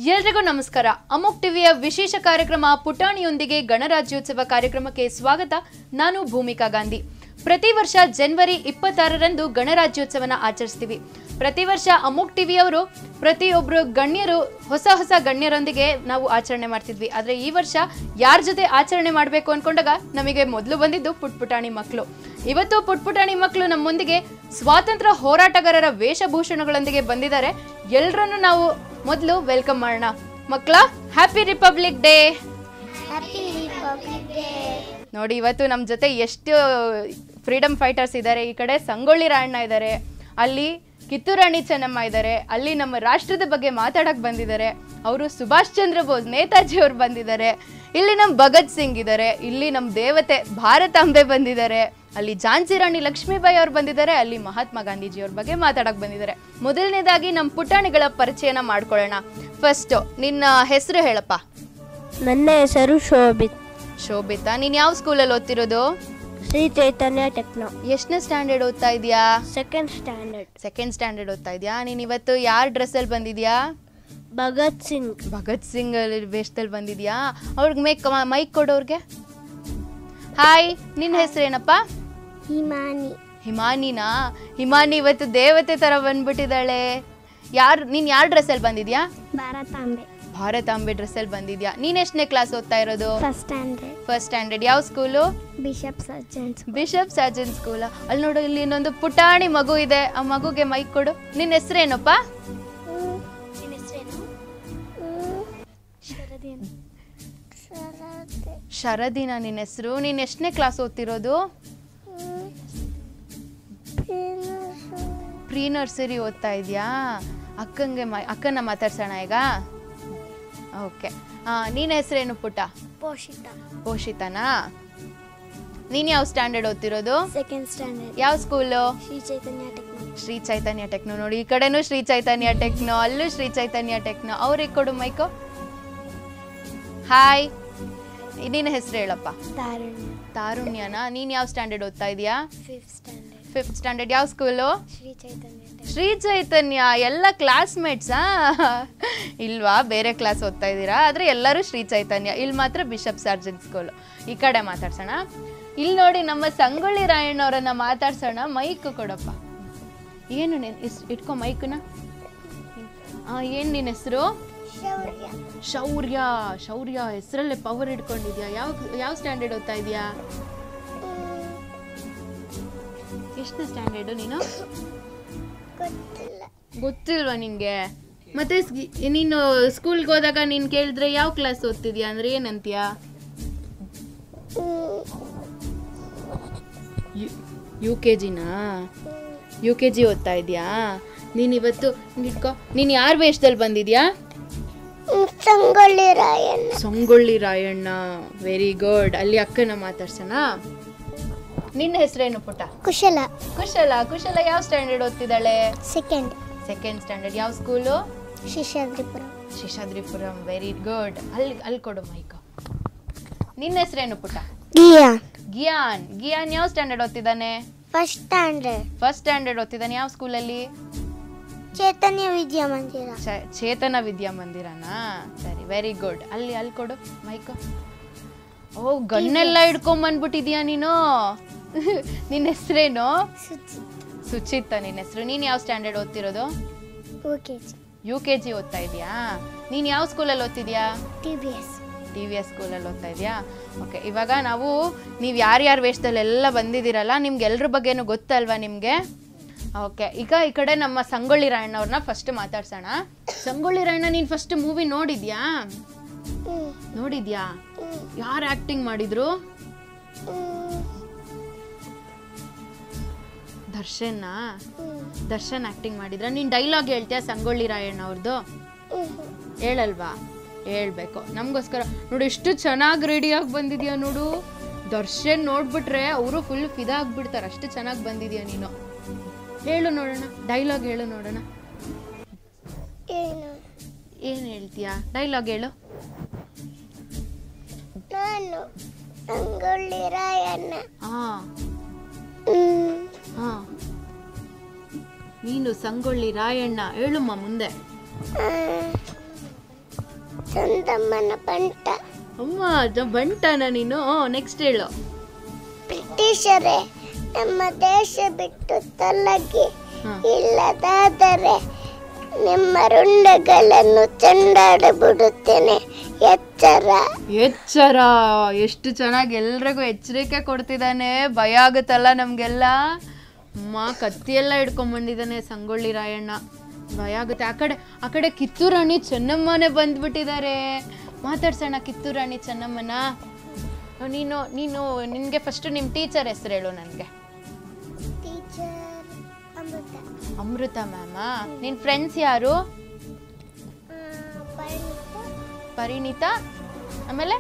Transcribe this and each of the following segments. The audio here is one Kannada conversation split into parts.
ಎಲ್ರಿಗೂ ನಮಸ್ಕಾರ ಅಮೋಕ್ ಟಿವಿಯ ವಿಶೇಷ ಕಾರ್ಯಕ್ರಮ ಪುಟಾಣಿಯೊಂದಿಗೆ ಗಣರಾಜ್ಯೋತ್ಸವ ಕಾರ್ಯಕ್ರಮಕ್ಕೆ ಸ್ವಾಗತ ನಾನು ಭೂಮಿಕಾ ಗಾಂಧಿ ಪ್ರತಿ ವರ್ಷ ಜನವರಿ ಇಪ್ಪತ್ತಾರರಂದು ಗಣರಾಜ್ಯೋತ್ಸವನ ಆಚರಿಸ್ತೀವಿ ಪ್ರತಿ ವರ್ಷ ಅಮೋಕ್ ಟಿವಿಯವರು ಪ್ರತಿಯೊಬ್ಬರು ಗಣ್ಯರು ಹೊಸ ಹೊಸ ಗಣ್ಯರೊಂದಿಗೆ ನಾವು ಆಚರಣೆ ಮಾಡ್ತಿದ್ವಿ ಆದರೆ ಈ ವರ್ಷ ಯಾರ ಜೊತೆ ಆಚರಣೆ ಮಾಡಬೇಕು ಅನ್ಕೊಂಡಾಗ ನಮಗೆ ಮೊದಲು ಬಂದಿದ್ದು ಪುಟ್ಪುಟಾಣಿ ಮಕ್ಕಳು ಇವತ್ತು ಪುಟ್ಪುಟಾಣಿ ಮಕ್ಕಳು ನಮ್ಮೊಂದಿಗೆ ಸ್ವಾತಂತ್ರ್ಯ ಹೋರಾಟಗಾರರ ವೇಷಭೂಷಣಗಳೊಂದಿಗೆ ಬಂದಿದ್ದಾರೆ ಎಲ್ಲರನ್ನು ನಾವು ಮೊದಲು ವೆಲ್ಕಮ್ ಮಾಡೋಣ ಮಕ್ಕಳ happy republic day happy republic day ನೋಡಿ ಇವತ್ತು ನಮ್ಮ ಜೊತೆ ಎಷ್ಟು ಫ್ರೀಡಮ್ ಫೈಟರ್ಸ್ ಇದ್ದಾರೆ ಈ ಕಡೆ ಸಂಗೊಳ್ಳಿ ರಾಯಣ್ಣ ಇದ್ದಾರೆ ಅಲ್ಲಿ ಕಿತ್ತೂರಾಣಿ ಚೆನ್ನಮ್ಮ ಇದ್ದಾರೆ ಅಲ್ಲಿ ನಮ್ಮ ರಾಷ್ಟ್ರದ ಬಗ್ಗೆ ಮಾತಾಡಕ್ ಬಂದಿದ್ದಾರೆ ಅವರು ಸುಭಾಷ್ ಚಂದ್ರ ಬೋಸ್ ನೇತಾಜಿ ಅವ್ರು ಬಂದಿದ್ದಾರೆ ಇಲ್ಲಿ ನಮ್ಮ ಭಗತ್ ಸಿಂಗ್ ಇದ್ದಾರೆ ಇಲ್ಲಿ ನಮ್ಮ ದೇವತೆ ಭಾರತಾಂಬೆ ಬಂದಿದ್ದಾರೆ ಅಲ್ಲಿ ಝಾನ್ಸಿ ರಾಣಿ ಲಕ್ಷ್ಮೀಬಾಯಿ ಅವ್ರು ಬಂದಿದ್ದಾರೆ ಅಲ್ಲಿ ಮಹಾತ್ಮ ಗಾಂಧೀಜಿ ಅವ್ರ ಬಗ್ಗೆ ಮಾತಾಡಕ್ ಬಂದಿದ್ದಾರೆ ಮೊದಲನೇದಾಗಿ ನಮ್ಮ ಪುಟಾಣಿಗಳ ಪರಿಚಯನ ಮಾಡ್ಕೊಳ್ಳೋಣ ಫಸ್ಟ್ ನಿನ್ನ ಹೆಸರು ಹೇಳಪ್ಪ ನನ್ನ ಹೆಸರು ಶೋಭಿತ್ ಶೋಭಿತಾ ನೀನು ಯಾವ ಸ್ಕೂಲಲ್ಲಿ ಓದ್ತಿರೋದು ಶ್ರೀ ಚೈತನ್ಯ ಟೆಕ್ನೋ ಎಷ್ಟನೇ ಸ್ಟ್ಯಾಂಡರ್ಡ್ ಓದ್ತಾ ಇದೀಯಾ ಸೆಕೆಂಡ್ ಸ್ಟ್ಯಾಂಡರ್ಡ್ ಸೆಕೆಂಡ್ ಸ್ಟ್ಯಾಂಡರ್ಡ್ ಓದ್ತಾ ಇದೀಯಾ ನೀನು ಇವತ್ತು ಯಾರ ಡ್ರೆಸ್ಸಲ್ಲಿ ಬಂದಿದ್ಯಾ ಭಗತ್ ಸಿಂಗ್ ಭಗತ್ ಸಿಂಗ್ ವೇಷದಲ್ಲಿ ಬಂದಿದ್ಯಾ ಅವ್ರಿಗೆ ಮೇಕ್ ಮೈಕ್ ಕೊಡೋರ್ಗೆ ಹಾಯ್ ನಿನ್ನ ಹೆಸರೇನಪ್ಪ ಹಿಮಾನಿ ಹಿಮಾನಿನಾ ಹಿಮಾನಿ ಇವತ್ತು ದೇವತೆ ಥರ ಬಂದ್ಬಿಟ್ಟಿದ್ದಾಳೆ ಯಾರು ನೀನು ಯಾರ ಡ್ರೆಸ್ಸಲ್ಲಿ ಬಂದಿದ್ಯಾ ಭಾರತಾಂಬೆ ಭಾರತಾಂಬೆ ಡ್ರೆಸ್ಸಲ್ಲಿ ಬಂದಿದ್ಯಾ ನೀನು ಎಷ್ಟನೇ ಕ್ಲಾಸ್ ಓದ್ತಾ ಇರೋದು ಫಸ್ಟ್ ಸ್ಟ್ಯಾಂಡರ್ಡ್ ಫಸ್ಟ್ ಸ್ಟ್ಯಾಂಡರ್ಡ್ ಯಾವ school Bishop Sargent's Bishop Sargent school ಅಲ್ಲಿ ನೋಡು ಇಲ್ಲಿ ಇನ್ನೊಂದು ಪುಟಾಣಿ ಮಗು ಇದೆ ಆ ಮಗುಗೆ ಮೈಕ್ ಕೊಡು ನಿನ್ನ ಹೆಸರೇನಪ್ಪ ಶರದಿನ ನಿನ್ನ ಹೆಸರು ನೀನು ಎಷ್ಟನೇ ಕ್ಲಾಸ್ ಓದ್ತಿರೋದು ಪ್ರೀ ನರ್ಸರಿ ಓದ್ತಾ ಇದೆಯಾ ಅಕ್ಕಂಗೆ ಮೈ ಅಕ್ಕನ ಮಾತಾಡ್ಸೋಣ ಈಗ ಓಕೆ ನಿನ್ನ ಹೆಸರೇನು ಪುಟ್ಟ ಪೋಷಿತ ಪೋಷಿತನಾ ನೀನು ಯಾವ ಸ್ಟ್ಯಾಂಡರ್ಡ್ ಓದ್ತಿರೋದು ಸೆಕೆಂಡ್ ಸ್ಟ್ಯಾಂಡರ್ಡ್ ಯಾವ school Shri Chaitanya Techno Shri Chaitanya Techno ನೋಡಿ ಈ ಕಡೆನೂ ಶ್ರೀ ಚೈತನ್ಯ ಟೆಕ್ನೋ ಅಲ್ಲೂ ಶ್ರೀ ಚೈತನ್ಯ ಟೆಕ್ನೋ ಅವ್ರಿಗೆ ಕೊಡು ಮೈಕು ಹಾಯ್ ನಿನ್ನ ಹೆಸರು ಹೇಳಪ್ಪ ತಾರುಣ್ಯ ತಾರುಣ್ಯನಾ ನೀನು ಯಾವ ಸ್ಟ್ಯಾಂಡರ್ಡ್ ಓದ್ತಾ ಇದೀಯಾ ಫಿಫ್ತ್ ಸ್ಟ್ಯಾಂಡರ್ಡ್ ಫಿಫ್ತ್ ಸ್ಟ್ಯಾಂಡರ್ಡ್ ಯಾವ ಸ್ಕೂಲು ಶ್ರೀ ಚೈತನ್ಯ ಶ್ರೀ ಚೈತನ್ಯ ಎಲ್ಲ ಕ್ಲಾಸ್ಮೇಟ್ಸಾ ಇಲ್ವಾ ಬೇರೆ ಕ್ಲಾಸ್ ಓದ್ತಾ ಇದ್ದೀರಾ ಆದರೆ ಎಲ್ಲರೂ ಶ್ರೀ ಚೈತನ್ಯ ಇಲ್ಲಿ ಮಾತ್ರ ಬಿಷಪ್ ಸಾರ್ಜನ್ ಸ್ಕೂಲು ಈ ಕಡೆ ಮಾತಾಡ್ಸೋಣ ಇಲ್ಲಿ ನೋಡಿ ನಮ್ಮ ಸಂಗೊಳ್ಳಿ ರಾಯಣ್ಣವರನ್ನ ಮಾತಾಡ್ಸೋಣ ಮೈಕ್ ಕೊಡಪ್ಪ ಏನು ನೀನ್ ಇಸ್- ಇಟ್ಕೊ ಮೈಕ್ನ ಏನು ನಿನ್ನ ಹೆಸರು ಶೌರ್ಯ ಶೌರ್ಯ ಶೌರ್ಯ ಹೆಸರಲ್ಲೇ ಪವರ್ ಇಟ್ಕೊಂಡಿದ್ಯಾ ಯಾವ ಯಾವ ಸ್ಟ್ಯಾಂಡರ್ಡ್ ಓದ್ತಾ ಇದೀಯಾ ಎಷ್ಟನೇ ಸ್ಟ್ಯಾಂಡರ್ಡು ನೀನು ಗೊತ್ತಿಲ್ಲ ಗೊತ್ತಿಲ್ವಾ ನಿಂಗೆ ಮತ್ತೆ ಸ್- ನೀನು ಸ್ಕೂಲ್ಗೆ ಹೋದಾಗ ನೀನು ಕೇಳಿದ್ರೆ ಯಾವ ಕ್ಲಾಸ್ ಓದ್ತಿದ್ಯಾ ಅಂದ್ರೆ ಏನಂತೀಯ ಯು ಕೆ ಜಿನಾ ಯು ಕೆ ಜಿ ಓದ್ತಾ ಇದೆಯಾ ನೀನು ಇವತ್ತು ಇಟ್ಕೋ ನೀನು ಯಾರ ವೇಷದಲ್ಲಿ ಬಂದಿದ್ಯಾ ಸಂಗೊಳ್ಳಿ ರಾಯಣ್ಣ ಸಂಗೊಳ್ಳಿ ರಾಯಣ್ಣ ವೆರಿ ಗುಡ್ ಅಲ್ಲಿ ಅಕ್ಕನ ಮಾತಾಡ್ಸೋಣ ನಿನ್ನ ಹೆಸರೇನು ಪುಟ್ಟ ಕುಶಲ ಕುಶಲ ಕುಶಲ ಯಾವ ಸ್ಟ್ಯಾಂಡರ್ಡ್ ಓದ್ತಿದ್ದಾಳೆ ಸೆಕೆಂಡ್ ಸೆಕೆಂಡ್ ಸ್ಟ್ಯಾಂಡರ್ಡ್ ಯಾವ school Shishadripura Seshadripuram very good ಅಲ್ಲಿ ಅಲ್ಲಿ ಕೊಡು ಮೈಕ್ ನಿನ್ನ ಹೆಸರೇನು ಪುಟ್ಟ ಗಿಯಾ ಗಿಯಾನ್ ಗಿಯಾನ್ ಯಾವ ಸ್ಟ್ಯಾಂಡರ್ಡ್ ಓದ್ತಿದ್ದಾನೆ ಫಸ್ಟ್ ಸ್ಟ್ಯಾಂಡರ್ಡ್ ಫಸ್ಟ್ ಸ್ಟ್ಯಾಂಡರ್ಡ್ ಓದ್ತಿದ್ದಾನೆ ಯಾವ ಸ್ಕೂಲಲ್ಲಿ ಚೈತನ್ಯ ವಿದ್ಯಾಮಂದಿರ ಚ- ಚೇತನ ವಿದ್ಯಾಮಂದಿರನಾ ಸರಿ ವೆರಿ ಗುಡ್ ಅಲ್ಲಿ ಅಲ್ಲಿ ಕೊಡು ಮೈಕ್ ಓ ಗನ್ನೆಲ್ಲ ಹಿಡ್ಕೊಂಬಂದ್ಬಿಟ್ಟಿದ್ಯಾ ನೀನು ನಿನ್ನ ಹೆಸರೇನು ಸುಚಿತ್ತ ನಿನ್ನ ಹೆಸರು ನೀನು ಯಾವ ಸ್ಟ್ಯಾಂಡರ್ಡ್ ಓದ್ತಿರೋದು ಓಕೆ ಯು ಕೆ ಜಿ ಓದ್ತಾ ಇದೆಯಾ ನೀನು ಯಾವ ಸ್ಕೂಲಲ್ಲಿ ಓದ್ತಿದ್ಯಾ T B S T V S ಸ್ಕೂಲಲ್ಲಿ ಓದ್ತಾ ಇದೆಯಾ ಓಕೆ ಇವಾಗ ನಾವು ನೀವು ಯಾರ್ಯಾರ ವೇಷದಲ್ಲೆಲ್ಲ ಬಂದಿದ್ದೀರಲ್ಲ ನಿಮ್ಗೆ ಎಲ್ರ ಬಗ್ಗೆನೂ ಗೊತ್ತಲ್ವಾ ನಿಮಗೆ ಓಕೆ ಈಗ ಈ ಕಡೆ ನಮ್ಮ ಸಂಗೊಳ್ಳಿ ರಾಯಣ್ಣ ಅವ್ರನ್ನ ಫಸ್ಟ್ ಮಾತಾಡ್ಸೋಣ ಸಂಗೊಳ್ಳಿ ರಾಯಣ್ಣ ನೀನು ಫಸ್ಟ್ ಮೂವಿ ನೋಡಿದ್ಯಾ ನೋಡಿದ್ಯಾ ಯಾರು ಆ್ಯಕ್ಟಿಂಗ್ ಮಾಡಿದ್ರು ದರ್ಶನ್ನ ದರ್ಶನ್ ಆ್ಯಕ್ಟಿಂಗ್ ಮಾಡಿದ್ರ ನೀನು ಡೈಲಾಗ್ ಹೇಳ್ತೀಯಾ ಸಂಗೊಳ್ಳಿ ರಾಯಣ್ಣ ಅವ್ರದ್ದು ಹೇಳಲ್ವಾ ಹೇಳ್ಬೇಕು ನಮಗೋಸ್ಕರ ನೋಡು ಎಷ್ಟು ಚೆನ್ನಾಗಿ ರೆಡಿಯಾಗಿ ಬಂದಿದ್ಯಾ ನೋಡು ದರ್ಶನ್ ನೋಡ್ಬಿಟ್ರೆ ಅವರು ಫುಲ್ ಫಿದಾ ಆಗ್ಬಿಡ್ತಾರೆ ಅಷ್ಟು ಚೆನ್ನಾಗಿ ಬಂದಿದ್ಯಾ ನೀನು ಹೇಳು ನೋಡೋಣ ಡೈಲಾಗ್ ಹೇಳು ನೋಡೋಣ ಏನು ಏನು ಹೇಳ್ತೀಯಾ ಡೈಲಾಗ್ ಹೇಳು ನಾನು ಸಂಗೊಳ್ಳಿ ರಾಯಣ್ಣ ಹಾಂ ಹಾಂ ನೀನು ಸಂಗೊಳ್ಳಿ ರಾಯಣ್ಣ ಹೇಳುಮ್ಮ ಮುಂದೆ ಚಂದಮ್ಮನ ಬಂಟ ಅಮ್ಮ ಅದು ಬಂಟನ ನೀನು ನೆಕ್ಸ್ಟ್ ಹೇಳು ಬ್ರಿಟಿಷರೇ ನಮ್ಮ ದೇಶ ಬಿಟ್ಟು ತೊಲಗಿ ಹಾ. ಇಲ್ಲದಾದರೆ ನಿಮ್ಮ ರುಂಡಗಳನ್ನು ಚಂಡಾಡಬಿಡುತ್ತೇನೆ ಎಚ್ಚರ ಎಚ್ಚರ ಎಷ್ಟು ಚೆನ್ನಾಗಿ ಎಲ್ರಿಗೂ ಎಚ್ಚರಿಕೆ ಕೊಡ್ತಿದ್ದಾನೆ ಭಯ ಆಗುತ್ತಲ್ಲ ನಮಗೆಲ್ಲ ಅಮ್ಮ ಕತ್ತಿ ಎಲ್ಲ ಹಿಡ್ಕೊಂಬಂದಿದ್ದಾನೆ ಸಂಗೊಳ್ಳಿ ರಾಯಣ್ಣ ಭಯ ಆಗುತ್ತೆ ಆ ಕಡೆ ಆ ಕಡೆ ಕಿತ್ತೂರು ರಾಣಿ ಚೆನ್ನಮ್ಮನೇ ಬಂದ್ಬಿಟ್ಟಿದ್ದಾರೆ ಮಾತಾಡ್ಸೋಣ ಕಿತ್ತೂರು ರಾಣಿ ಚೆನ್ನಮ್ಮನ ನೀನು ನೀನು ನಿನಗೆ ಫಸ್ಟ್ ನಿಮ್ಮ ಟೀಚರ್ ಹೆಸರು ಹೇಳು ನನಗೆ ಟೀಚರ್ ಅಮೃತ ಅಮೃತ ಮ್ಯಾಮಾ ನಿನ್ನ ಫ್ರೆಂಡ್ಸ್ ಯಾರು ಪರಿಣಿತಾ ಆಮೇಲೆ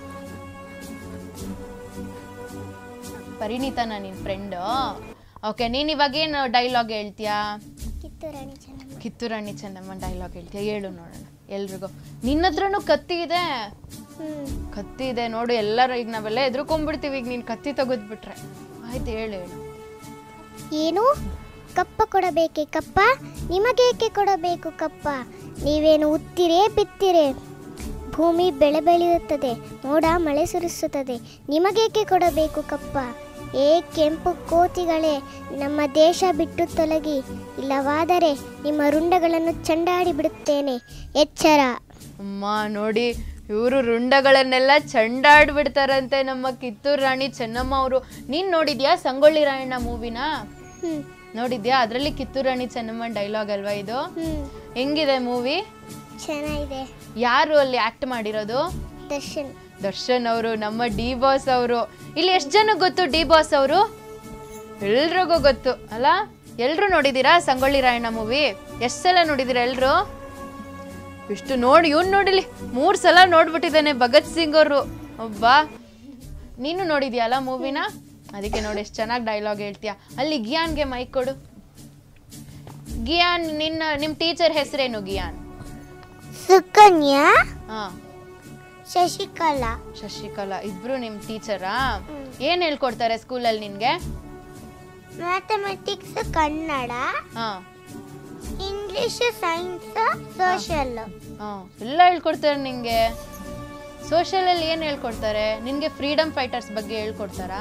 ಪರಿಣಿತಾನ ನಿನ್ನ ಫ್ರೆಂಡು ಓಕೆ ನೀನು ಇವಾಗ ಏನು ಡೈಲಾಗ್ ಹೇಳ್ತೀಯಾ ಕಿತ್ತೂರಾಣಿ ಚೆನ್ನಮ್ಮ ಕಿತ್ತೂರಾಣಿ ಚೆನ್ನಮ್ಮ ಡೈಲಾಗ್ ಹೇಳ್ತೀಯಾ ಹೇಳು ನೋಡೋಣ ಎಲ್ರಿಗೂ ನಿನ್ನ ಹತ್ರನೂ ಕತ್ತಿ ಇದೆ ಹ್ಮ್ ಕತ್ತಿ ಇದೆ ನೋಡು ಎಲ್ಲರೂ ಈಗ ನಾವೆಲ್ಲ ಎದ್ರುಕೊಂಡ್ಬಿಡ್ತೀವಿ ಈಗ ನೀನು ಕತ್ತಿ ತೆಗೆದ್ಬಿಟ್ರೆ ಆಯ್ತು ಹೇಳು ಹೇಳು ಏನು ಕಪ್ಪ ಕೊಡಬೇಕೆ ಕಪ್ಪ ನಿಮಗೇಕೆ ಕೊಡಬೇಕು ಕಪ್ಪ ನೀವೇನು ಉತ್ತಿರೇ ಬಿತ್ತಿರೇ ಭೂಮಿ ಬೆಳೆ ಬೆಳೆಯುತ್ತದೆ ಮೋಡ ಮಳೆ ಸುರಿಸುತ್ತದೆ ನಿಮಗೇಕೆ ಕೊಡಬೇಕು ಕಪ್ಪ ಏ ಕೆಂಪು ಕೋತಿಗಳೇ ನಮ್ಮ ದೇಶ ಬಿಟ್ಟು ತೊಲಗಿ ಇಲ್ಲವಾದರೆ ನಿಮ್ಮ ರುಂಡಗಳನ್ನು ಚಂಡಾಡಿ ಬಿಡುತ್ತೇನೆ ಎಚ್ಚರ ಅಮ್ಮ ನೋಡಿ ಇವರು ರುಂಡಗಳನ್ನೆಲ್ಲ ಚಂಡಾಡ್ಬಿಡ್ತಾರಂತೆ ನಮ್ಮ ಕಿತ್ತೂರು ರಾಣಿ ಚೆನ್ನಮ್ಮ ಅವರು ನೀನ್ ನೋಡಿದ್ಯಾ ಸಂಗೊಳ್ಳಿ ರಾಯಣ್ಣ ಮೂವಿನ ಹ್ಮ್ ನೋಡಿದ್ಯಾ ಅದರಲ್ಲಿ ಕಿತ್ತೂರು ರಾಣಿ ಚೆನ್ನಮ್ಮ ಡೈಲಾಗ್ ಅಲ್ವಾ ಇದು ಹ್ಮ್ ಹೆಂಗಿದೆ ಮೂವಿ ಚೆನ್ನಾಗಿದೆ ಯಾರು ಅಲ್ಲಿ ಆಕ್ಟ್ ಮಾಡಿರೋದು ದರ್ಶನ್ ದರ್ಶನ್ ಅವರು ನಮ್ಮ ಡಿ ಬಾಸ್ ಅವರು ಇಲ್ಲಿ ಎಷ್ಟು ಜನ ಗೊತ್ತು ಡಿ ಬಾಸ್ ಅವರು ಎಲ್ರಿಗೂ ಗೊತ್ತು ಅಲ್ಲ ಎಲ್ರು ನೋಡಿದೀರಾ ಸಂಗೊಳ್ಳಿ ರಾಯಣ್ಣ ಮೂವಿ ಎಷ್ಟು ಸಲ ನೋಡಿದೀರಾ ಎಲ್ರು ಇಷ್ಟು ನೋಡಿ ಇವ್ನು ನೋಡಿಲಿ ಮೂರು ಸಲ ನೋಡ್ಬಿಟ್ಟಿದ್ದಾನೆ ಭಗತ್ ಸಿಂಗ್ ಅವರು ಒಬ್ಬ ನೀನು ನೋಡಿದ್ಯಲ್ಲ ಮೂವಿನ ಅದಕ್ಕೆ ನೋಡಿ ಎಷ್ಟು ಚೆನ್ನಾಗಿ ಡೈಲಾಗ್ ಹೇಳ್ತೀಯ ಅಲ್ಲಿ ಗಿಯಾನ್ಗೆ ಮೈಕ್ ಕೊಡು ಗಿಯಾನ್ ನಿನ್ನ ನಿಮ್ಮ ಟೀಚರ್ ಹೆಸರೇನು ಗಿಯಾನ್ ಸುಕನ್ಯಾ ಹಾಂ ಶಶಿಕಲಾ ಶಶಿಕಲಾ ಇಬ್ರು ನಿಮ್ ಟೀಚರಾ ಏನ್ ಹೇಳ್ಕೊಡ್ತಾರೆ ಸ್ಕೂಲಲ್ಲಿ ನಿನ್ಗೆ ಮ್ಯಾಥಮೆಟಿಕ್ಸ್ ಕನ್ನಡ ಹಾ ಇಂಗ್ಲಿಷ್ ಸೈನ್ಸ್ ಸೋಷಿಯಲ್ ಹಾ ಎಲ್ಲ ಹೇಳ್ಕೊಡ್ತಾರೆ ನಿಂಗೆ ಸೋಷಿಯಲ್ ಅಲ್ಲಿ ಏನ್ ಹೇಳ್ಕೊಡ್ತಾರೆ ನಿನ್ಗೆ ಫ್ರೀಡಮ್ ಫೈಟರ್ಸ್ ಬಗ್ಗೆ ಹೇಳ್ಕೊಡ್ತಾರಾ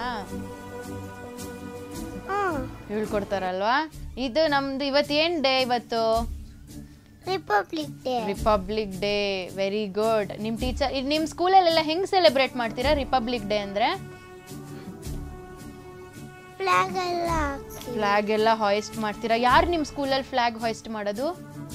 ಹೇಳ್ಕೊಡ್ತಾರಲ್ವಾ ಇದು ನಮ್ದು ಇವತ್ತು ಏನ್ ಡೇ ಇವತ್ತು republic day republic day very good ನಿಮ್ ಟೀಚರ್ ನಿಮ್ ಸ್ಕೂಲಲ್ಲೆಲ್ಲ ಹೆಂಗ್ ಸೆಲೆಬ್ರೇಟ್ ಮಾಡ್ತೀರಾ ರಿಪಬ್ಲಿಕ್ ಡೇ ಅಂದ್ರೆ ಫ್ಲಾಗ್ ಎಲ್ಲ ಹಾಕ್ಸಿ ಫ್ಲಾಗ್ ಎಲ್ಲ ಹಾಯಿಸ್ಟ್ ಮಾಡ್ತೀರಾ ಯಾರು ನಿಮ್ ಸ್ಕೂಲಲ್ಲಿ ಫ್ಲಾಗ್ ಹಾಯಿಸ್ಟ್ ಮಾಡೋದು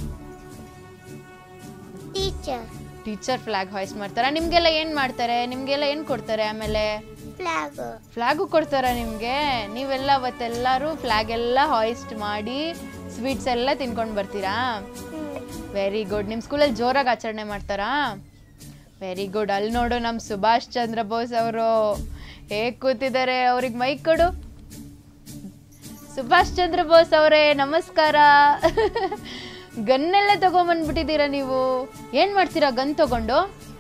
ಟೀಚರ್ ಟೀಚರ್ ಫ್ಲಾಗ್ ಹಾಯಿಸ್ಟ್ ಮಾಡ್ತಾರಾ ನಿಮ್ಗೆಲ್ಲ ಏನ್ ಮಾಡ್ತಾರೆ ನಿಮ್ಗೆಲ್ಲ ಏನ್ ಕೊಡ್ತಾರೆ ಆಮೇಲೆ ಫ್ಲಾಗ್ ಫ್ಲಾಗು ಕೊಡ್ತಾರಾ ನಿಮ್ಗೆ ನೀವೆಲ್ಲ ಅವತ್ತೆಲ್ಲರೂ ಫ್ಲಾಗ್ ಎಲ್ಲ ಹಾಯಿಸ್ಟ್ ಮಾಡಿ ಸ್ವೀಟ್ಸ್ ಎಲ್ಲ ತಿನ್ಕೊಂಡು ಬರ್ತೀರಾ ವೆರಿ ಗುಡ್ ನಿಮ್ಮ ಸ್ಕೂಲಲ್ಲಿ ಜೋರಾಗಿ ಆಚರಣೆ ಮಾಡ್ತಾರಾ ವೆರಿ ಗುಡ್ ಅಲ್ಲಿ ನೋಡು ನಮ್ಮ ಸುಭಾಷ್ ಚಂದ್ರ ಬೋಸ್ ಅವರು ಹೇಗೆ ಕೂತಿದ್ದಾರೆ ಅವ್ರಿಗೆ ಮೈಕ್ ಕೊಡು ಸುಭಾಷ್ ಚಂದ್ರ ಬೋಸ್ ಅವರೇ ನಮಸ್ಕಾರ ಗನ್ನೆಲ್ಲ ತಗೊಂಬಂದ್ಬಿಟ್ಟಿದ್ದೀರಾ ನೀವು ಏನು ಮಾಡ್ತೀರಾ ಗನ್ ತಗೊಂಡು